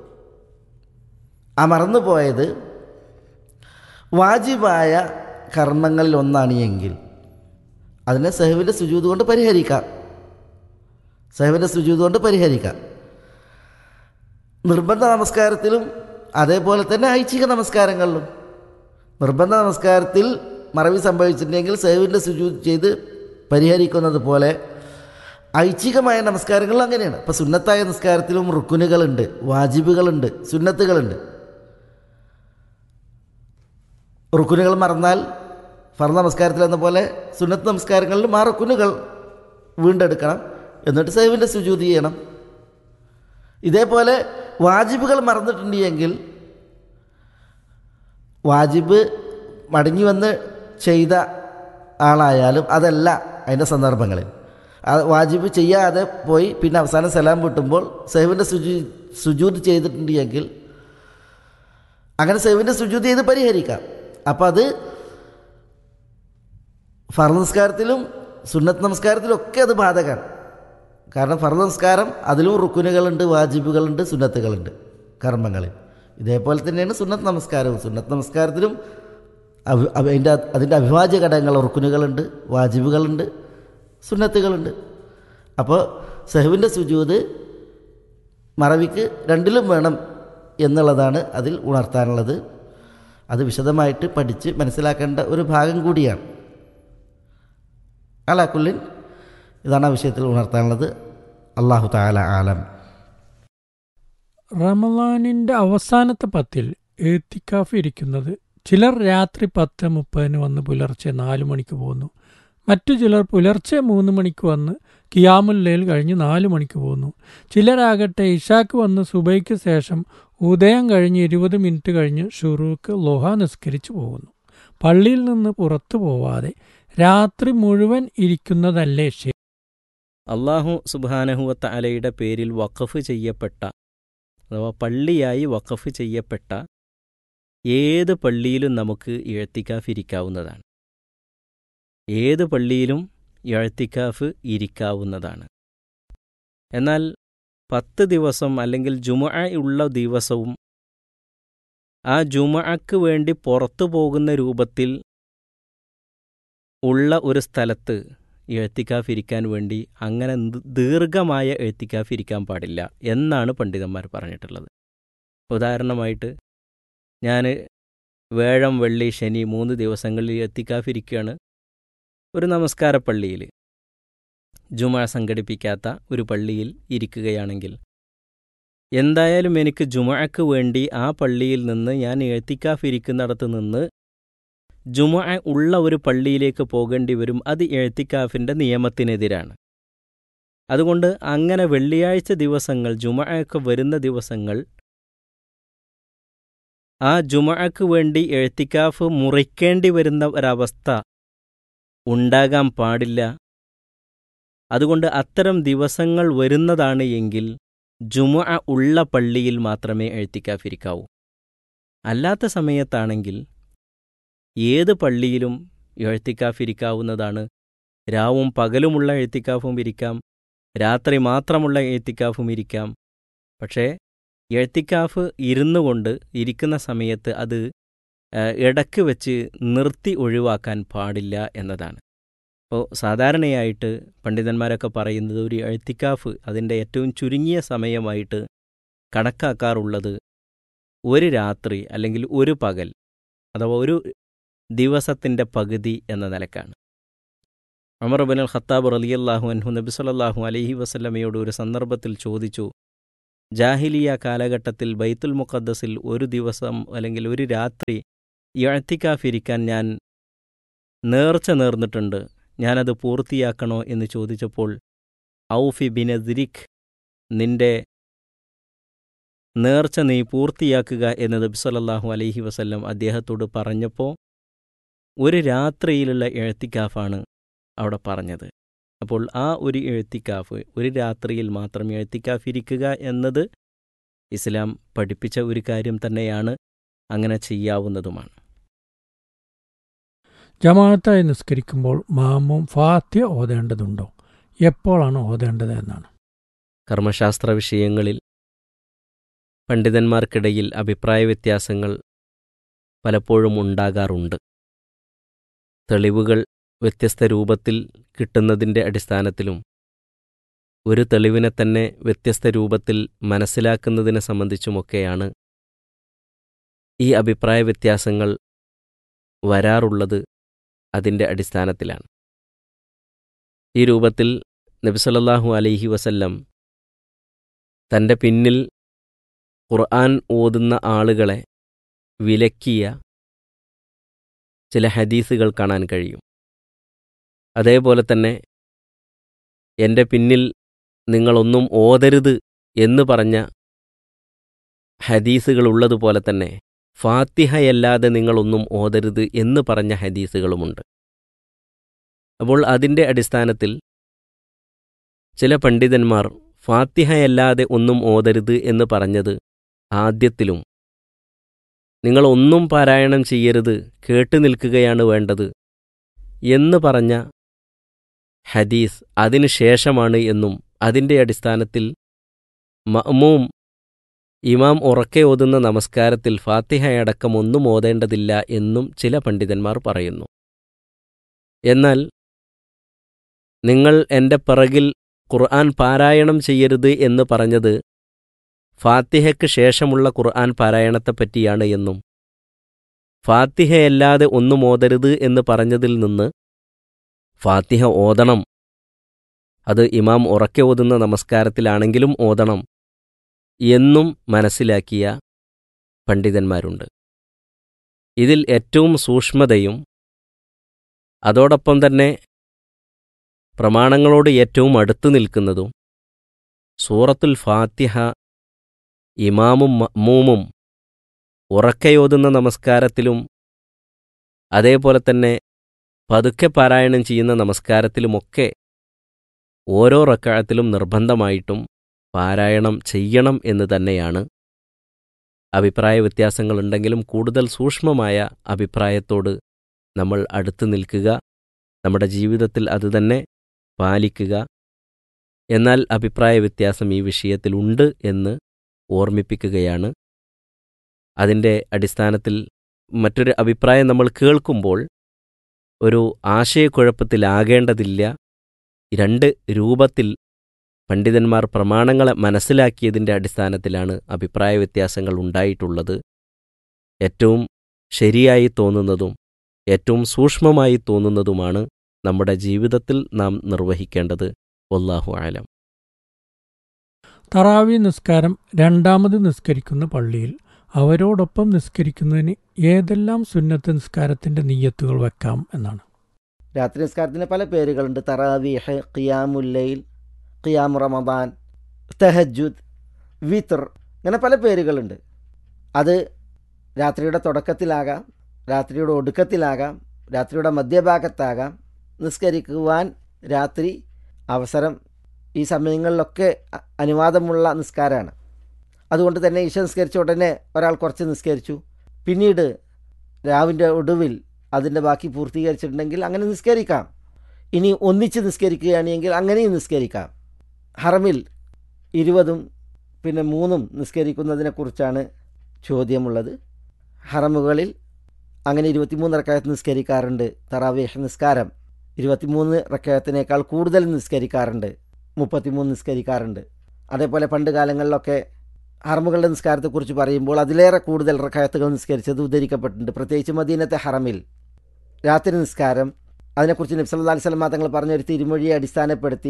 ആ മറന്നുപോയത് വാജിബായ കർമ്മങ്ങളിൽ ഒന്നാണ് എങ്കിൽ അതിനെ സഹവിൻ്റെ സുജൂത് കൊണ്ട് പരിഹരിക്കാം സഹവിൻ്റെ സുജൂത് കൊണ്ട് പരിഹരിക്കാം നിർബന്ധ നമസ്കാരത്തിലും അതേപോലെ തന്നെ ഐച്ഛിക നമസ്കാരങ്ങളിലും നിർബന്ധ നമസ്കാരത്തിൽ മറവി സംഭവിച്ചിട്ടുണ്ടെങ്കിൽ സഹവിൻ്റെ സുജൂത് ചെയ്ത് പരിഹരിക്കുന്നത് പോലെ ഐച്ഛികമായ നമസ്കാരങ്ങളും അങ്ങനെയാണ് ഇപ്പോൾ സുന്നത്തായ നിസ്കാരത്തിലും റുക്കുനുകളുണ്ട് വാജിബുകളുണ്ട് സുന്നത്തുകളുണ്ട് റുക്കുനുകൾ മറന്നാൽ ഫർ നമസ്കാരത്തിൽ എന്ന പോലെ സുന്നത്ത് നമസ്കാരങ്ങളിലും ആ റുക്കുനുകൾ വീണ്ടെടുക്കണം എന്നിട്ട് സേവിൻ്റെ സുജൂതി ചെയ്യണം ഇതേപോലെ വാജിബുകൾ മറന്നിട്ടുണ്ടെങ്കിൽ വാജിബ് മടങ്ങി വന്ന് ചെയ്ത ആളായാലും അതല്ല അതിൻ്റെ സന്ദർഭങ്ങളിൽ ആ വാജിബ് ചെയ്യാതെ പോയി പിന്നെ അവസാനം സലാം വിട്ടുമ്പോൾ സേവിൻ്റെ സുജു സുജൂത് ചെയ്തിട്ടുണ്ടെങ്കിൽ അങ്ങനെ സേവിൻ്റെ സുജൂത് ചെയ്ത് പരിഹരിക്കാം അപ്പം അത് ഫർ നമസ്കാരത്തിലും സുന്നത്ത് നമസ്കാരത്തിലും ഒക്കെ അത് ബാധകമാണ് കാരണം ഫർ നമസ്കാരം അതിലും റുക്കുനുകളുണ്ട് വാജിബുകളുണ്ട് സുന്നത്തുകളുണ്ട് കർമ്മങ്ങളിൽ ഇതേപോലെ തന്നെയാണ് സുന്നത്ത് നമസ്കാരവും സുന്നത്ത് നമസ്കാരത്തിലും അതിൻ്റെ അതിൻ്റെ അഭിവാജ്യ ഘടകങ്ങൾ റുക്കുനുകളുണ്ട് വാജിബുകളുണ്ട് സുന്നത്തുകളുണ്ട് അപ്പോൾ സഹുവിൻ്റെ സുജൂത് മറവിക്ക് രണ്ടിലും വേണം എന്നുള്ളതാണ് അതിൽ ഉണർത്താനുള്ളത് അത് വിശദമായിട്ട് പഠിച്ച് മനസ്സിലാക്കേണ്ട ഒരു ഭാഗം കൂടിയാണ് അലാക്കുല്ലിൻ ഇതാണ് ആ വിഷയത്തിൽ ഉണർത്താനുള്ളത് അള്ളാഹു താല ആലം റമലാനിൻ്റെ അവസാനത്തെ പത്തിൽ ഏത്തിക്കാഫ് ഇരിക്കുന്നത് ചിലർ രാത്രി പത്ത് മുപ്പതിന് വന്ന് പുലർച്ചെ നാല് മണിക്ക് പോകുന്നു മറ്റു ചിലർ പുലർച്ചെ മൂന്ന് മണിക്ക് വന്ന് കിയാമുല്ലയിൽ കഴിഞ്ഞ് നാല് മണിക്ക് പോകുന്നു ചിലരാകട്ടെ ഇഷാക്ക് വന്ന് സുബൈക്ക് ശേഷം ഉദയം കഴിഞ്ഞ് ഇരുപത് മിനിറ്റ് കഴിഞ്ഞ് ഷുറൂക്ക് ലോഹ നിസ്കരിച്ചു പോകുന്നു പള്ളിയിൽ നിന്ന് പുറത്തു പോവാതെ രാത്രി മുഴുവൻ ഇരിക്കുന്നതല്ലേ ശരി അള്ളാഹു സുബാനഹുവത്ത അലയുടെ പേരിൽ വഖഫ് ചെയ്യപ്പെട്ട അഥവാ പള്ളിയായി വഖഫ് ചെയ്യപ്പെട്ട ഏത് പള്ളിയിലും നമുക്ക് എഴുത്തിക്കാഫ് ഇരിക്കാവുന്നതാണ് ഏത് പള്ളിയിലും എഴുത്തിക്കാഫ് ഇരിക്കാവുന്നതാണ് എന്നാൽ പത്ത് ദിവസം അല്ലെങ്കിൽ ജുമ ഉള്ള ദിവസവും ആ ജുമഅക്ക് വേണ്ടി പുറത്തു പോകുന്ന രൂപത്തിൽ ഉള്ള ഒരു സ്ഥലത്ത് എഴുത്തിക്കാഫ് ഇരിക്കാൻ വേണ്ടി അങ്ങനെ ദീർഘമായ എഴുത്തിക്കാഫ് ഇരിക്കാൻ പാടില്ല എന്നാണ് പണ്ഡിതന്മാർ പറഞ്ഞിട്ടുള്ളത് ഉദാഹരണമായിട്ട് ഞാൻ വേഴം വെള്ളി ശനി മൂന്ന് ദിവസങ്ങളിൽ എത്തിക്കാഫ് ഇരിക്കുകയാണ് ഒരു നമസ്കാര പള്ളിയിൽ ജുമ സംഘടിപ്പിക്കാത്ത ഒരു പള്ളിയിൽ ഇരിക്കുകയാണെങ്കിൽ എന്തായാലും എനിക്ക് ജുമഅക്ക് വേണ്ടി ആ പള്ളിയിൽ നിന്ന് ഞാൻ എഴുത്തിക്കാഫ് ഇരിക്കുന്നിടത്ത് നിന്ന് ജുമ ഉള്ള ഒരു പള്ളിയിലേക്ക് പോകേണ്ടി വരും അത് എഴുത്തിക്കാഫിൻ്റെ നിയമത്തിനെതിരാണ് അതുകൊണ്ട് അങ്ങനെ വെള്ളിയാഴ്ച ദിവസങ്ങൾ ജുമഅക്ക് വരുന്ന ദിവസങ്ങൾ ആ ജുമഅക്ക് വേണ്ടി എഴുത്തിക്കാഫ് മുറിക്കേണ്ടി വരുന്ന ഒരവസ്ഥ ഉണ്ടാകാൻ പാടില്ല അതുകൊണ്ട് അത്തരം ദിവസങ്ങൾ വരുന്നതാണ് എങ്കിൽ ജുമ ഉള്ള പള്ളിയിൽ മാത്രമേ എഴുത്തിക്കാഫിരിക്കാവൂ അല്ലാത്ത സമയത്താണെങ്കിൽ ഏത് പള്ളിയിലും എഴുത്തിക്കാഫിരിക്കാവുന്നതാണ് രാവും പകലുമുള്ള എഴുത്തിക്കാഫും ഇരിക്കാം രാത്രി മാത്രമുള്ള എഴുത്തിക്കാഫും ഇരിക്കാം പക്ഷേ എഴുത്തിക്കാഫ് ഇരുന്നു കൊണ്ട് ഇരിക്കുന്ന സമയത്ത് അത് ആ, ഇടക്ക് വെച്ച് നിർത്തി ഒഴിവാക്കാൻ പാടില്ല എന്നതാണ് അപ്പോൾ സാധാരണയായിട്ട് പണ്ഡിതന്മാരൊക്കെ പറയുന്നത് ഒരു എഴുത്തിക്കാഫ് അതിൻ്റെ ഏറ്റവും ചുരുങ്ങിയ സമയമായിട്ട് കണക്കാക്കാറുള്ളത് ഒരു രാത്രി അല്ലെങ്കിൽ ഒരു പകൽ അഥവാ ഒരു ദിവസത്തിൻ്റെ പകുതി എന്ന നിലക്കാണ് അമർ ബിൻ അൽ ഖത്താബ് റലിയല്ലാഹു അൻഹു നബി സല്ലല്ലാഹു അലൈഹി വസല്ലമയോട് ഒരു സന്ദർഭത്തിൽ ചോദിച്ചു ജാഹിലിയ കാലഘട്ടത്തിൽ ബൈത്തുൽ മുഖദ്ദസിൽ ഒരു ദിവസം അല്ലെങ്കിൽ ഒരു രാത്രി ഇഴത്തിക്കാഫിരിക്കാൻ ഞാൻ നേർച്ച നേർന്നിട്ടുണ്ട് ഞാനത് പൂർത്തിയാക്കണോ എന്ന് ചോദിച്ചപ്പോൾ ഔഫി ബിനദിരിഖ് നിന്റെ നേർച്ച നീ പൂർത്തിയാക്കുക എന്ന് നബി സല്ലല്ലാഹു അലൈഹി വസല്ലം അദ്ദേഹത്തോട് പറഞ്ഞപ്പോൾ ഒരു രാത്രിയിലുള്ള എഴുത്തിക്കാഫാണ് അവിടെ പറഞ്ഞത് അപ്പോൾ ആ ഒരു എഴുത്തിക്കാഫ് ഒരു രാത്രിയിൽ മാത്രം എഴുത്തിക്കാഫ് ഇരിക്കുക എന്നത് ഇസ്ലാം പഠിപ്പിച്ച ഒരു കാര്യം തന്നെയാണ് അങ്ങനെ ചെയ്യാവുന്നതുമാണ് ജമാഅത്തായി നിസ്കരിക്കുമ്പോൾ മാമും ഫാത്യ ഓതേണ്ടതുണ്ടോ എപ്പോഴാണ് ഓതേണ്ടത് എന്നാണ് കർമ്മശാസ്ത്ര വിഷയങ്ങളിൽ പണ്ഡിതന്മാർക്കിടയിൽ അഭിപ്രായ വ്യത്യാസങ്ങൾ പലപ്പോഴും ഉണ്ടാകാറുണ്ട് തെളിവുകൾ വ്യത്യസ്ത രൂപത്തിൽ കിട്ടുന്നതിൻ്റെ അടിസ്ഥാനത്തിലും ഒരു തെളിവിനെ തന്നെ വ്യത്യസ്ത രൂപത്തിൽ മനസ്സിലാക്കുന്നതിനെ സംബന്ധിച്ചുമൊക്കെയാണ് ഈ അഭിപ്രായ വ്യത്യാസങ്ങൾ വരാറുള്ളത് അതിൻ്റെ അടിസ്ഥാനത്തിലാണ് ഈ രൂപത്തിൽ നബിസല്ലാഹു അലൈഹി വസല്ലം തൻ്റെ പിന്നിൽ ഖുർആൻ ഓതുന്ന ആളുകളെ വിലക്കിയ ചില ഹദീസുകൾ കാണാൻ കഴിയും അതേപോലെ തന്നെ എൻ്റെ പിന്നിൽ നിങ്ങളൊന്നും ഓതരുത് എന്ന് പറഞ്ഞ ഹദീസുകൾ ഉള്ളതുപോലെ തന്നെ ഫാത്തിഹയല്ലാതെ നിങ്ങളൊന്നും ഓതരുത് എന്ന് പറഞ്ഞ ഹദീസുകളുമുണ്ട് അപ്പോൾ അതിൻ്റെ അടിസ്ഥാനത്തിൽ ചില പണ്ഡിതന്മാർ ഫാത്തിഹയല്ലാതെ ഒന്നും ഓതരുത് എന്ന് പറഞ്ഞത് ആദ്യത്തിലും നിങ്ങൾ ഒന്നും പാരായണം ചെയ്യരുത് കേട്ടു നിൽക്കുകയാണ് വേണ്ടത് എന്ന് പറഞ്ഞ ഹദീസ് അതിനു ശേഷമാണ് എന്നും അതിൻ്റെ അടിസ്ഥാനത്തിൽ മഅ്മൂം ഇമാം ഉറക്കെ ഓതുന്ന നമസ്കാരത്തിൽ ഫാത്തിഹയടക്കം ഒന്നും ഓതേണ്ടതില്ല എന്നും ചില പണ്ഡിതന്മാർ പറയുന്നു എന്നാൽ നിങ്ങൾ എൻ്റെ പിറകിൽ ഖുർആൻ പാരായണം ചെയ്യരുത് എന്ന് പറഞ്ഞത് ഫാത്തിഹയ്ക്ക് ശേഷമുള്ള ഖുർആൻ പാരായണത്തെപ്പറ്റിയാണ് എന്നും ഫാത്തിഹയല്ലാതെ ഒന്നും ഓതരുത് എന്ന് പറഞ്ഞതിൽ നിന്ന് ഫാത്തിഹ ഓതണം അത് ഇമാം ഉറക്കെ ഓതുന്ന നമസ്കാരത്തിലാണെങ്കിലും ഓതണം എന്നും മനസ്സിലാക്കിയ പണ്ഡിതന്മാരുണ്ട് ഇതിൽ ഏറ്റവും സൂക്ഷ്മതയും അതോടൊപ്പം തന്നെ പ്രമാണങ്ങളോട് ഏറ്റവും അടുത്തു നിൽക്കുന്നതും സൂറത്തുൽ ഫാത്തിഹ ഇമാമും മഅ്മൂമും ഉറക്കയോതുന്ന നമസ്കാരത്തിലും അതേപോലെ തന്നെ പതുക്കെ പാരായണം ചെയ്യുന്ന നമസ്കാരത്തിലുമൊക്കെ ഓരോ റക്കാഴത്തിലും നിർബന്ധമായിട്ടും പാരായണം ചെയ്യണം എന്ന് തന്നെയാണ് അഭിപ്രായ വ്യത്യാസങ്ങളുണ്ടെങ്കിലും കൂടുതൽ സൂക്ഷ്മമായ അഭിപ്രായത്തോട് നമ്മൾ അടുത്തു നിൽക്കുക നമ്മുടെ ജീവിതത്തിൽ അതുതന്നെ പാലിക്കുക എന്നാൽ അഭിപ്രായ വ്യത്യാസം ഈ വിഷയത്തിലുണ്ട് എന്ന് ഓർമ്മിപ്പിക്കുകയാണ് അതിൻ്റെ അടിസ്ഥാനത്തിൽ മറ്റൊരു അഭിപ്രായം നമ്മൾ കേൾക്കുമ്പോൾ ഒരു ആശയക്കുഴപ്പത്തിലാകേണ്ടതില്ല രണ്ട് രൂപത്തിൽ പണ്ഡിതന്മാർ പ്രമാണങ്ങളെ മനസ്സിലാക്കിയതിൻ്റെ അടിസ്ഥാനത്തിലാണ് അഭിപ്രായ വ്യത്യാസങ്ങൾ ഉണ്ടായിട്ടുള്ളത് ഏറ്റവും ശരിയായി തോന്നുന്നതും ഏറ്റവും സൂക്ഷ്മമായി തോന്നുന്നതുമാണ് നമ്മുടെ ജീവിതത്തിൽ നാം നിർവഹിക്കേണ്ടത് വല്ലാഹു ആലം തറാവി നിസ്കാരം രണ്ടാമത് നിസ്കരിക്കുന്ന പള്ളിയിൽ അവരോടൊപ്പം നിസ്കരിക്കുന്നതിന് ഏതെല്ലാം സുന്നത്ത് നിസ്കാരത്തിന്റെ നീയത്തുകൾ വെക്കാം എന്നാണ് രാത്രി നിസ്കാരത്തിന് പല പേരുകളുണ്ട് തറാവീഹ് ഖിയാമുല്ലൈൽ ഖിയാം റമദാൻ തെഹജുദ് വിത്ർ ഇങ്ങനെ പല പേരുകളുണ്ട് അത് രാത്രിയുടെ തുടക്കത്തിലാകാം രാത്രിയുടെ ഒടുക്കത്തിലാകാം രാത്രിയുടെ മധ്യഭാഗത്താകാം നിസ്കരിക്കുവാൻ രാത്രി അവസരം ഈ സമയങ്ങളിലൊക്കെ അ- അനുവാദമുള്ള നിസ്കാരമാണ് അതുകൊണ്ട് തന്നെ ഈശ നിസ്കരിച്ച ഉടനെ ഒരാൾ കുറച്ച് നിസ്കരിച്ചു പിന്നീട് രാവിൻ്റെ ഒടുവിൽ അതിൻ്റെ ബാക്കി പൂർത്തീകരിച്ചിട്ടുണ്ടെങ്കിൽ അങ്ങനെ നിസ്കരിക്കാം ഇനി ഒന്നിച്ച് നിസ്കരിക്കുകയാണെങ്കിൽ അങ്ങനെയും നിസ്കരിക്കാം ഹറമിൽ ഇരുപതും പിന്നെ മൂന്നും നിസ്കരിക്കുന്നതിനെക്കുറിച്ചാണ് ചോദ്യമുള്ളത് ഹറമുകളിൽ അങ്ങനെ ഇരുപത്തിമൂന്ന് റക്കായത്ത് നിസ്കരിക്കാറുണ്ട് തറാവേഹ് നിസ്കാരം ഇരുപത്തിമൂന്ന് റക്കായത്തിനേക്കാൾ കൂടുതൽ നിസ്കരിക്കാറുണ്ട് മുപ്പത്തിമൂന്ന് നിസ്കരിക്കാറുണ്ട് അതേപോലെ പണ്ട് കാലങ്ങളിലൊക്കെ ഹറമുകളുടെ നിസ്കാരത്തെക്കുറിച്ച് പറയുമ്പോൾ അതിലേറെ കൂടുതൽ റക്കായത്തുകൾ നിസ്കരിച്ചത് ഉദ്ധരിക്കപ്പെട്ടിട്ടുണ്ട് പ്രത്യേകിച്ച് മദീനത്തെ ഹറമിൽ രാത്രി നിസ്കാരം അതിനെക്കുറിച്ച് നബ്സല്ലാ അലൈഹി സ്വലമ തങ്ങൾ പറഞ്ഞൊരു തിരുമൊഴിയെ അടിസ്ഥാനപ്പെടുത്തി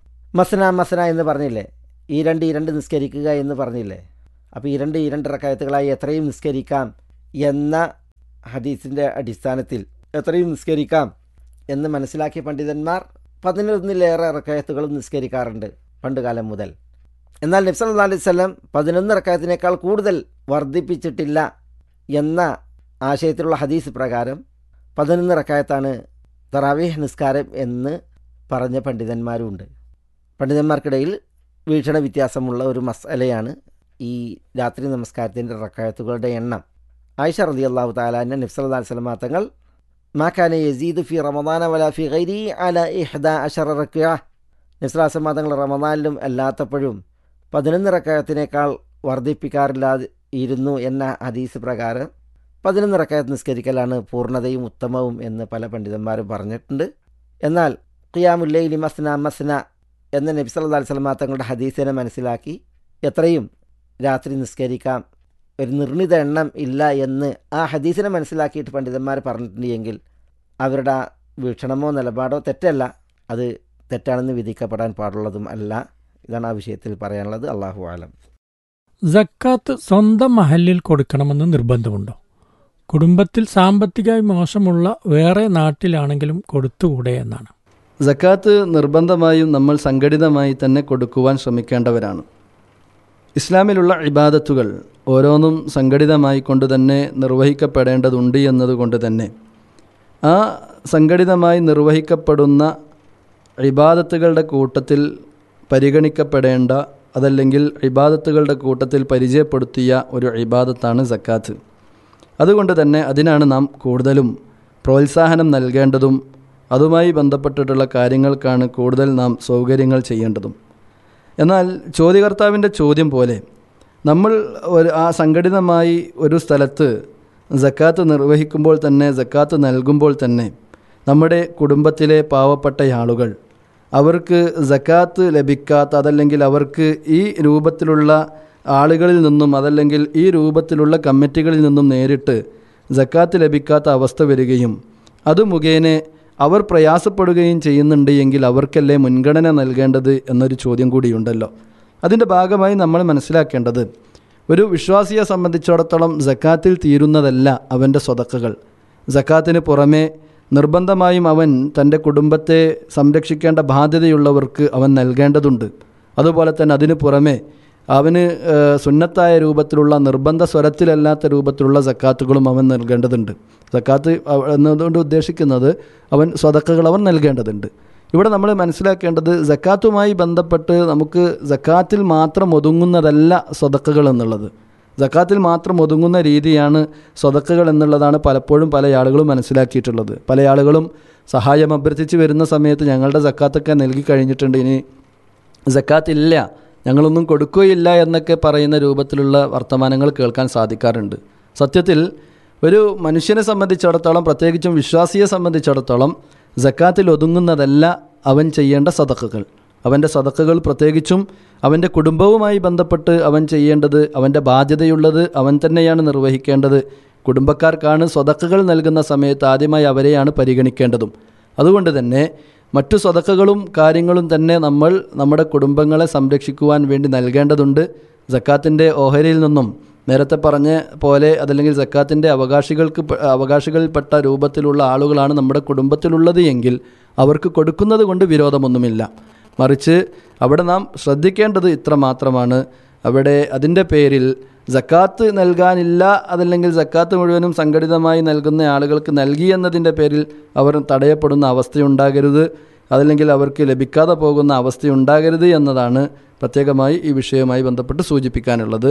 മസന മസന എന്ന് പറഞ്ഞില്ലേ ഈ രണ്ട് ഈ രണ്ട് നിസ്കരിക്കുക എന്ന് പറഞ്ഞില്ലേ അപ്പോൾ ഈ രണ്ട് ഈ രണ്ട് റക്കായത്തുകളായി എത്രയും നിസ്കരിക്കാം എന്ന ഹദീസിൻ്റെ അടിസ്ഥാനത്തിൽ എത്രയും നിസ്കരിക്കാം എന്ന് മനസ്സിലാക്കിയ പണ്ഡിതന്മാർ പതിനൊന്നിലേറെ റക്കായത്തുകളും നിസ്കരിക്കാറുണ്ട് പണ്ടുകാലം മുതൽ എന്നാൽ നബ്സല്ലാ അലൈഹി സ്വലം പതിനൊന്ന് റക്കായത്തിനേക്കാൾ കൂടുതൽ വർദ്ധിപ്പിച്ചിട്ടില്ല എന്ന ആശയത്തിലുള്ള ഹദീസ് പ്രകാരം പതിനൊന്ന് റക്കായത്താണ് തറാവീഹ് നിസ്കാരം എന്ന് പറഞ്ഞ പണ്ഡിതന്മാരുമുണ്ട് പണ്ഡിതന്മാർക്കിടയിൽ വീക്ഷണ വ്യത്യാസമുള്ള ഒരു മസലയാണ് ഈ രാത്രി നമസ്കാരത്തിൻ്റെ റക്കായത്തുകളുടെ എണ്ണം ആയിഷ റതി അള്ളാഹു താലാൻ്റെ നബ്സല്ലാ സ്വലമാ തങ്ങൾ മാക്കാനെ യസീദ് ഫി റമദാന വല ഫി ഗൈരി അല ഇഹ്ദ അഷറ റക്കുക നബ്സല്ലാ സ്വലമാ തങ്ങൾ റമദാനിലും അല്ലാത്തപ്പോഴും പതിനൊന്ന് റക്കായത്തിനേക്കാൾ വർദ്ധിപ്പിക്കാറില്ലാതെ ഇരുന്നു എന്ന ഹദീസ് പ്രകാരം പതിനൊന്ന് റക്കായത്ത് നിസ്കരിക്കലാണ് പൂർണ്ണതയും ഉത്തമവും എന്ന് പല പണ്ഡിതന്മാരും പറഞ്ഞിട്ടുണ്ട് എന്നാൽ ഖിയാമുല്ലൈലി മസ്ന മസ്ന എന്ന നബി സല്ലല്ലാഹു അലൈഹി വസല്ലം തങ്ങളുടെ ഹദീസിനെ മനസ്സിലാക്കി എത്രയും രാത്രി നിസ്കരിക്കാം ഒരു നിർണിത എണ്ണം ഇല്ല എന്ന് ആ ഹദീസിനെ മനസ്സിലാക്കിയിട്ട് പണ്ഡിതന്മാർ പറഞ്ഞിട്ടുണ്ട് എങ്കിൽ അവരുടെ ആ വീക്ഷണമോ നിലപാടോ തെറ്റല്ല അത് തെറ്റാണെന്ന് വിധിക്കപ്പെടാൻ പാടുള്ളതും അല്ല ഇതാണ് ആ വിഷയത്തിൽ പറയാനുള്ളത് അള്ളാഹു ആലം ജക്കാത്ത് സ്വന്തം മഹലിൽ കൊടുക്കണമെന്ന് നിർബന്ധമുണ്ടോ കുടുംബത്തിൽ സാമ്പത്തികമായി മോശമുള്ള വേറെ നാട്ടിലാണെങ്കിലും കൊടുത്തുകൂടെ എന്നാണ് സക്കാത്ത് നിർബന്ധമായും നമ്മൾ സംഘടിതമായി തന്നെ കൊടുക്കുവാൻ ശ്രമിക്കേണ്ടവരാണ് ഇസ്ലാമിലുള്ള ഇബാദത്തുകൾ ഓരോന്നും സംഘടിതമായി കൊണ്ട് തന്നെ നിർവഹിക്കപ്പെടേണ്ടതുണ്ട് എന്നതുകൊണ്ട് തന്നെ ആ സംഘടിതമായി നിർവഹിക്കപ്പെടുന്ന ഇബാദത്തുകളുടെ കൂട്ടത്തിൽ പരിഗണിക്കപ്പെടേണ്ട അതല്ലെങ്കിൽ ഇബാദത്തുകളുടെ കൂട്ടത്തിൽ പരിചയപ്പെടുത്തിയ ഒരു ഇബാദത്താണ് സക്കാത്ത് അതുകൊണ്ട് തന്നെ അതിനാണ് നാം കൂടുതലും പ്രോത്സാഹനം നൽകേണ്ടതും അതുമായി ബന്ധപ്പെട്ടിട്ടുള്ള കാര്യങ്ങൾക്കാണ് കൂടുതൽ നാം സൗകര്യങ്ങൾ ചെയ്യേണ്ടതും എന്നാൽ ചോദ്യകർത്താവിൻ്റെ ചോദ്യം പോലെ നമ്മൾ ഒരു ആ സംഘടിതമായി ഒരു സ്ഥലത്ത് ജക്കാത്ത് നിർവഹിക്കുമ്പോൾ തന്നെ ജക്കാത്ത് നൽകുമ്പോൾ തന്നെ നമ്മുടെ കുടുംബത്തിലെ പാവപ്പെട്ട ആളുകൾ അവർക്ക് ജക്കാത്ത് ലഭിക്കാത്ത അതല്ലെങ്കിൽ അവർക്ക് ഈ രൂപത്തിലുള്ള ആളുകളിൽ നിന്നും അതല്ലെങ്കിൽ ഈ രൂപത്തിലുള്ള കമ്മിറ്റികളിൽ നിന്നും നേരിട്ട് ജക്കാത്ത് ലഭിക്കാത്ത അവസ്ഥ വരികയും അത് മുഖേന അവർ പ്രയാസപ്പെടുകയും ചെയ്യുന്നുണ്ട് എങ്കിൽ അവർക്കല്ലേ മുൻഗണന നൽകേണ്ടത് എന്നൊരു ചോദ്യം കൂടിയുണ്ടല്ലോ അതിൻ്റെ ഭാഗമായി നമ്മൾ മനസ്സിലാക്കേണ്ടത് ഒരു വിശ്വാസിയെ സംബന്ധിച്ചിടത്തോളം ജക്കാത്തിൽ തീരുന്നതല്ല അവൻ്റെ സ്വതക്കകൾ ജക്കാത്തിന് പുറമേ നിർബന്ധമായും അവൻ തൻ്റെ കുടുംബത്തെ സംരക്ഷിക്കേണ്ട ബാധ്യതയുള്ളവർക്ക് അവൻ നൽകേണ്ടതുണ്ട് അതുപോലെ തന്നെ അതിന് പുറമേ അവന് സുന്നത്തായ രൂപത്തിലുള്ള നിർബന്ധ സ്വരത്തിലല്ലാത്ത രൂപത്തിലുള്ള സക്കാത്തുകളും അവൻ നൽകേണ്ടതുണ്ട് സക്കാത്ത് എന്നതുകൊണ്ട് ഉദ്ദേശിക്കുന്നത് അവൻ സ്വതക്കകൾ അവൻ നൽകേണ്ടതുണ്ട് ഇവിടെ നമ്മൾ മനസ്സിലാക്കേണ്ടത് ജക്കാത്തുമായി ബന്ധപ്പെട്ട് നമുക്ക് ജക്കാത്തിൽ മാത്രം ഒതുങ്ങുന്നതല്ല സ്വതക്കകൾ എന്നുള്ളത് ജക്കാത്തിൽ മാത്രം ഒതുങ്ങുന്ന രീതിയാണ് സ്വതക്കകൾ എന്നുള്ളതാണ് പലപ്പോഴും പല ആളുകളും മനസ്സിലാക്കിയിട്ടുള്ളത് പല ആളുകളും സഹായം അഭ്യർത്ഥിച്ച് വരുന്ന സമയത്ത് ഞങ്ങളുടെ ജക്കാത്തൊക്കെ നൽകി കഴിഞ്ഞിട്ടുണ്ട് ഇനി ജക്കാത്തില്ല ഞങ്ങളൊന്നും കൊടുക്കുകയില്ല എന്നൊക്കെ പറയുന്ന രൂപത്തിലുള്ള വർത്തമാനങ്ങൾ കേൾക്കാൻ സാധിക്കാറുണ്ട് സത്യത്തിൽ ഒരു മനുഷ്യനെ സംബന്ധിച്ചിടത്തോളം പ്രത്യേകിച്ചും വിശ്വാസിയെ സംബന്ധിച്ചിടത്തോളം ജക്കാത്തിൽ ഒതുങ്ങുന്നതല്ല അവൻ ചെയ്യേണ്ട സതക്കുകൾ അവൻ്റെ സതക്കുകൾ പ്രത്യേകിച്ചും അവൻ്റെ കുടുംബവുമായി ബന്ധപ്പെട്ട് അവൻ ചെയ്യേണ്ടത് അവൻ്റെ ബാധ്യതയുള്ളത് അവൻ തന്നെയാണ് നിർവഹിക്കേണ്ടത് കുടുംബക്കാർക്കാണ് സ്വതക്കുകൾ നൽകുന്ന സമയത്ത് ആദ്യമായി അവരെയാണ് പരിഗണിക്കേണ്ടതും അതുകൊണ്ട് തന്നെ മറ്റു സ്വതക്കകളും കാര്യങ്ങളും തന്നെ നമ്മൾ നമ്മുടെ കുടുംബങ്ങളെ സംരക്ഷിക്കുവാൻ വേണ്ടി നൽകേണ്ടതുണ്ട് ജക്കാത്തിൻ്റെ ഓഹരിയിൽ നിന്നും നേരത്തെ പറഞ്ഞ പോലെ അതല്ലെങ്കിൽ ജക്കാത്തിൻ്റെ അവകാശികൾക്ക് അവകാശികളിൽപ്പെട്ട രൂപത്തിലുള്ള ആളുകളാണ് നമ്മുടെ കുടുംബത്തിലുള്ളത് എങ്കിൽ അവർക്ക് കൊടുക്കുന്നത് കൊണ്ട് വിരോധമൊന്നുമില്ല മറിച്ച് അവിടെ നാം ശ്രദ്ധിക്കേണ്ടത് ഇത്ര മാത്രമാണ് അവിടെ അതിൻ്റെ പേരിൽ ജക്കാത്ത് നൽകാനില്ല അതല്ലെങ്കിൽ ജക്കാത്ത് മുഴുവനും സംഘടിതമായി നൽകുന്ന ആളുകൾക്ക് നൽകി എന്നതിൻ്റെ പേരിൽ അവർ തടയപ്പെടുന്ന അവസ്ഥയുണ്ടാകരുത് അതല്ലെങ്കിൽ അവർക്ക് ലഭിക്കാതെ പോകുന്ന അവസ്ഥയുണ്ടാകരുത് എന്നതാണ് പ്രത്യേകമായി ഈ വിഷയവുമായി ബന്ധപ്പെട്ട് സൂചിപ്പിക്കാനുള്ളത്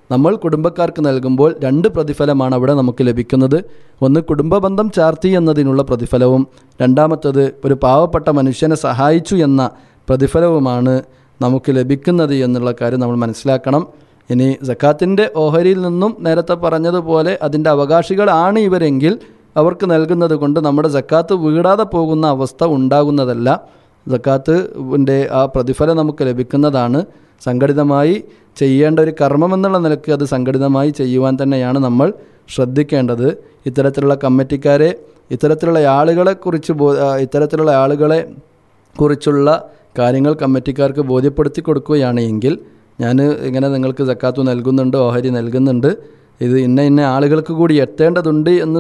നമ്മൾ കുടുംബക്കാർക്ക് നൽകുമ്പോൾ രണ്ട് പ്രതിഫലമാണ് അവിടെ നമുക്ക് ലഭിക്കുന്നത് ഒന്ന് കുടുംബ ബന്ധം ചാർത്തി എന്നതിനുള്ള പ്രതിഫലവും രണ്ടാമത്തത് ഒരു പാവപ്പെട്ട മനുഷ്യനെ സഹായിച്ചു എന്ന പ്രതിഫലവുമാണ് നമുക്ക് ലഭിക്കുന്നത് എന്നുള്ള കാര്യം നമ്മൾ മനസ്സിലാക്കണം ഇനി സക്കാത്തിൻ്റെ ഓഹരിയിൽ നിന്നും നേരത്തെ പറഞ്ഞതുപോലെ അതിൻ്റെ അവകാശികളാണ് ഇവരെങ്കിൽ അവർക്ക് നൽകുന്നത് കൊണ്ട് നമ്മുടെ സക്കാത്ത് വീടാതെ പോകുന്ന അവസ്ഥ ഉണ്ടാകുന്നതല്ല സക്കാത്തിൻ്റെ ആ പ്രതിഫലം നമുക്ക് ലഭിക്കുന്നതാണ് സംഘടിതമായി ചെയ്യേണ്ട ഒരു കർമ്മം എന്നുള്ള നിലയ്ക്ക് അത് സംഘടിതമായി ചെയ്യുവാൻ തന്നെയാണ് നമ്മൾ ശ്രദ്ധിക്കേണ്ടത് ഇത്തരത്തിലുള്ള കമ്മിറ്റിക്കാരെ ഇത്തരത്തിലുള്ള ആളുകളെ കുറിച്ച് ബോ ആ, ഇത്തരത്തിലുള്ള ആളുകളെ കുറിച്ചുള്ള കാര്യങ്ങൾ കമ്മിറ്റിക്കാർക്ക് ബോധ്യപ്പെടുത്തി കൊടുക്കുകയാണ് എങ്കിൽ ഞാൻ ഇങ്ങനെ നിങ്ങൾക്ക് സക്കാത്തു നൽകുന്നുണ്ട് ഓഹരി നൽകുന്നുണ്ട് ഇത് ഇന്ന ഇന്ന ആളുകൾക്ക് കൂടി എത്തേണ്ടതുണ്ട് എന്ന്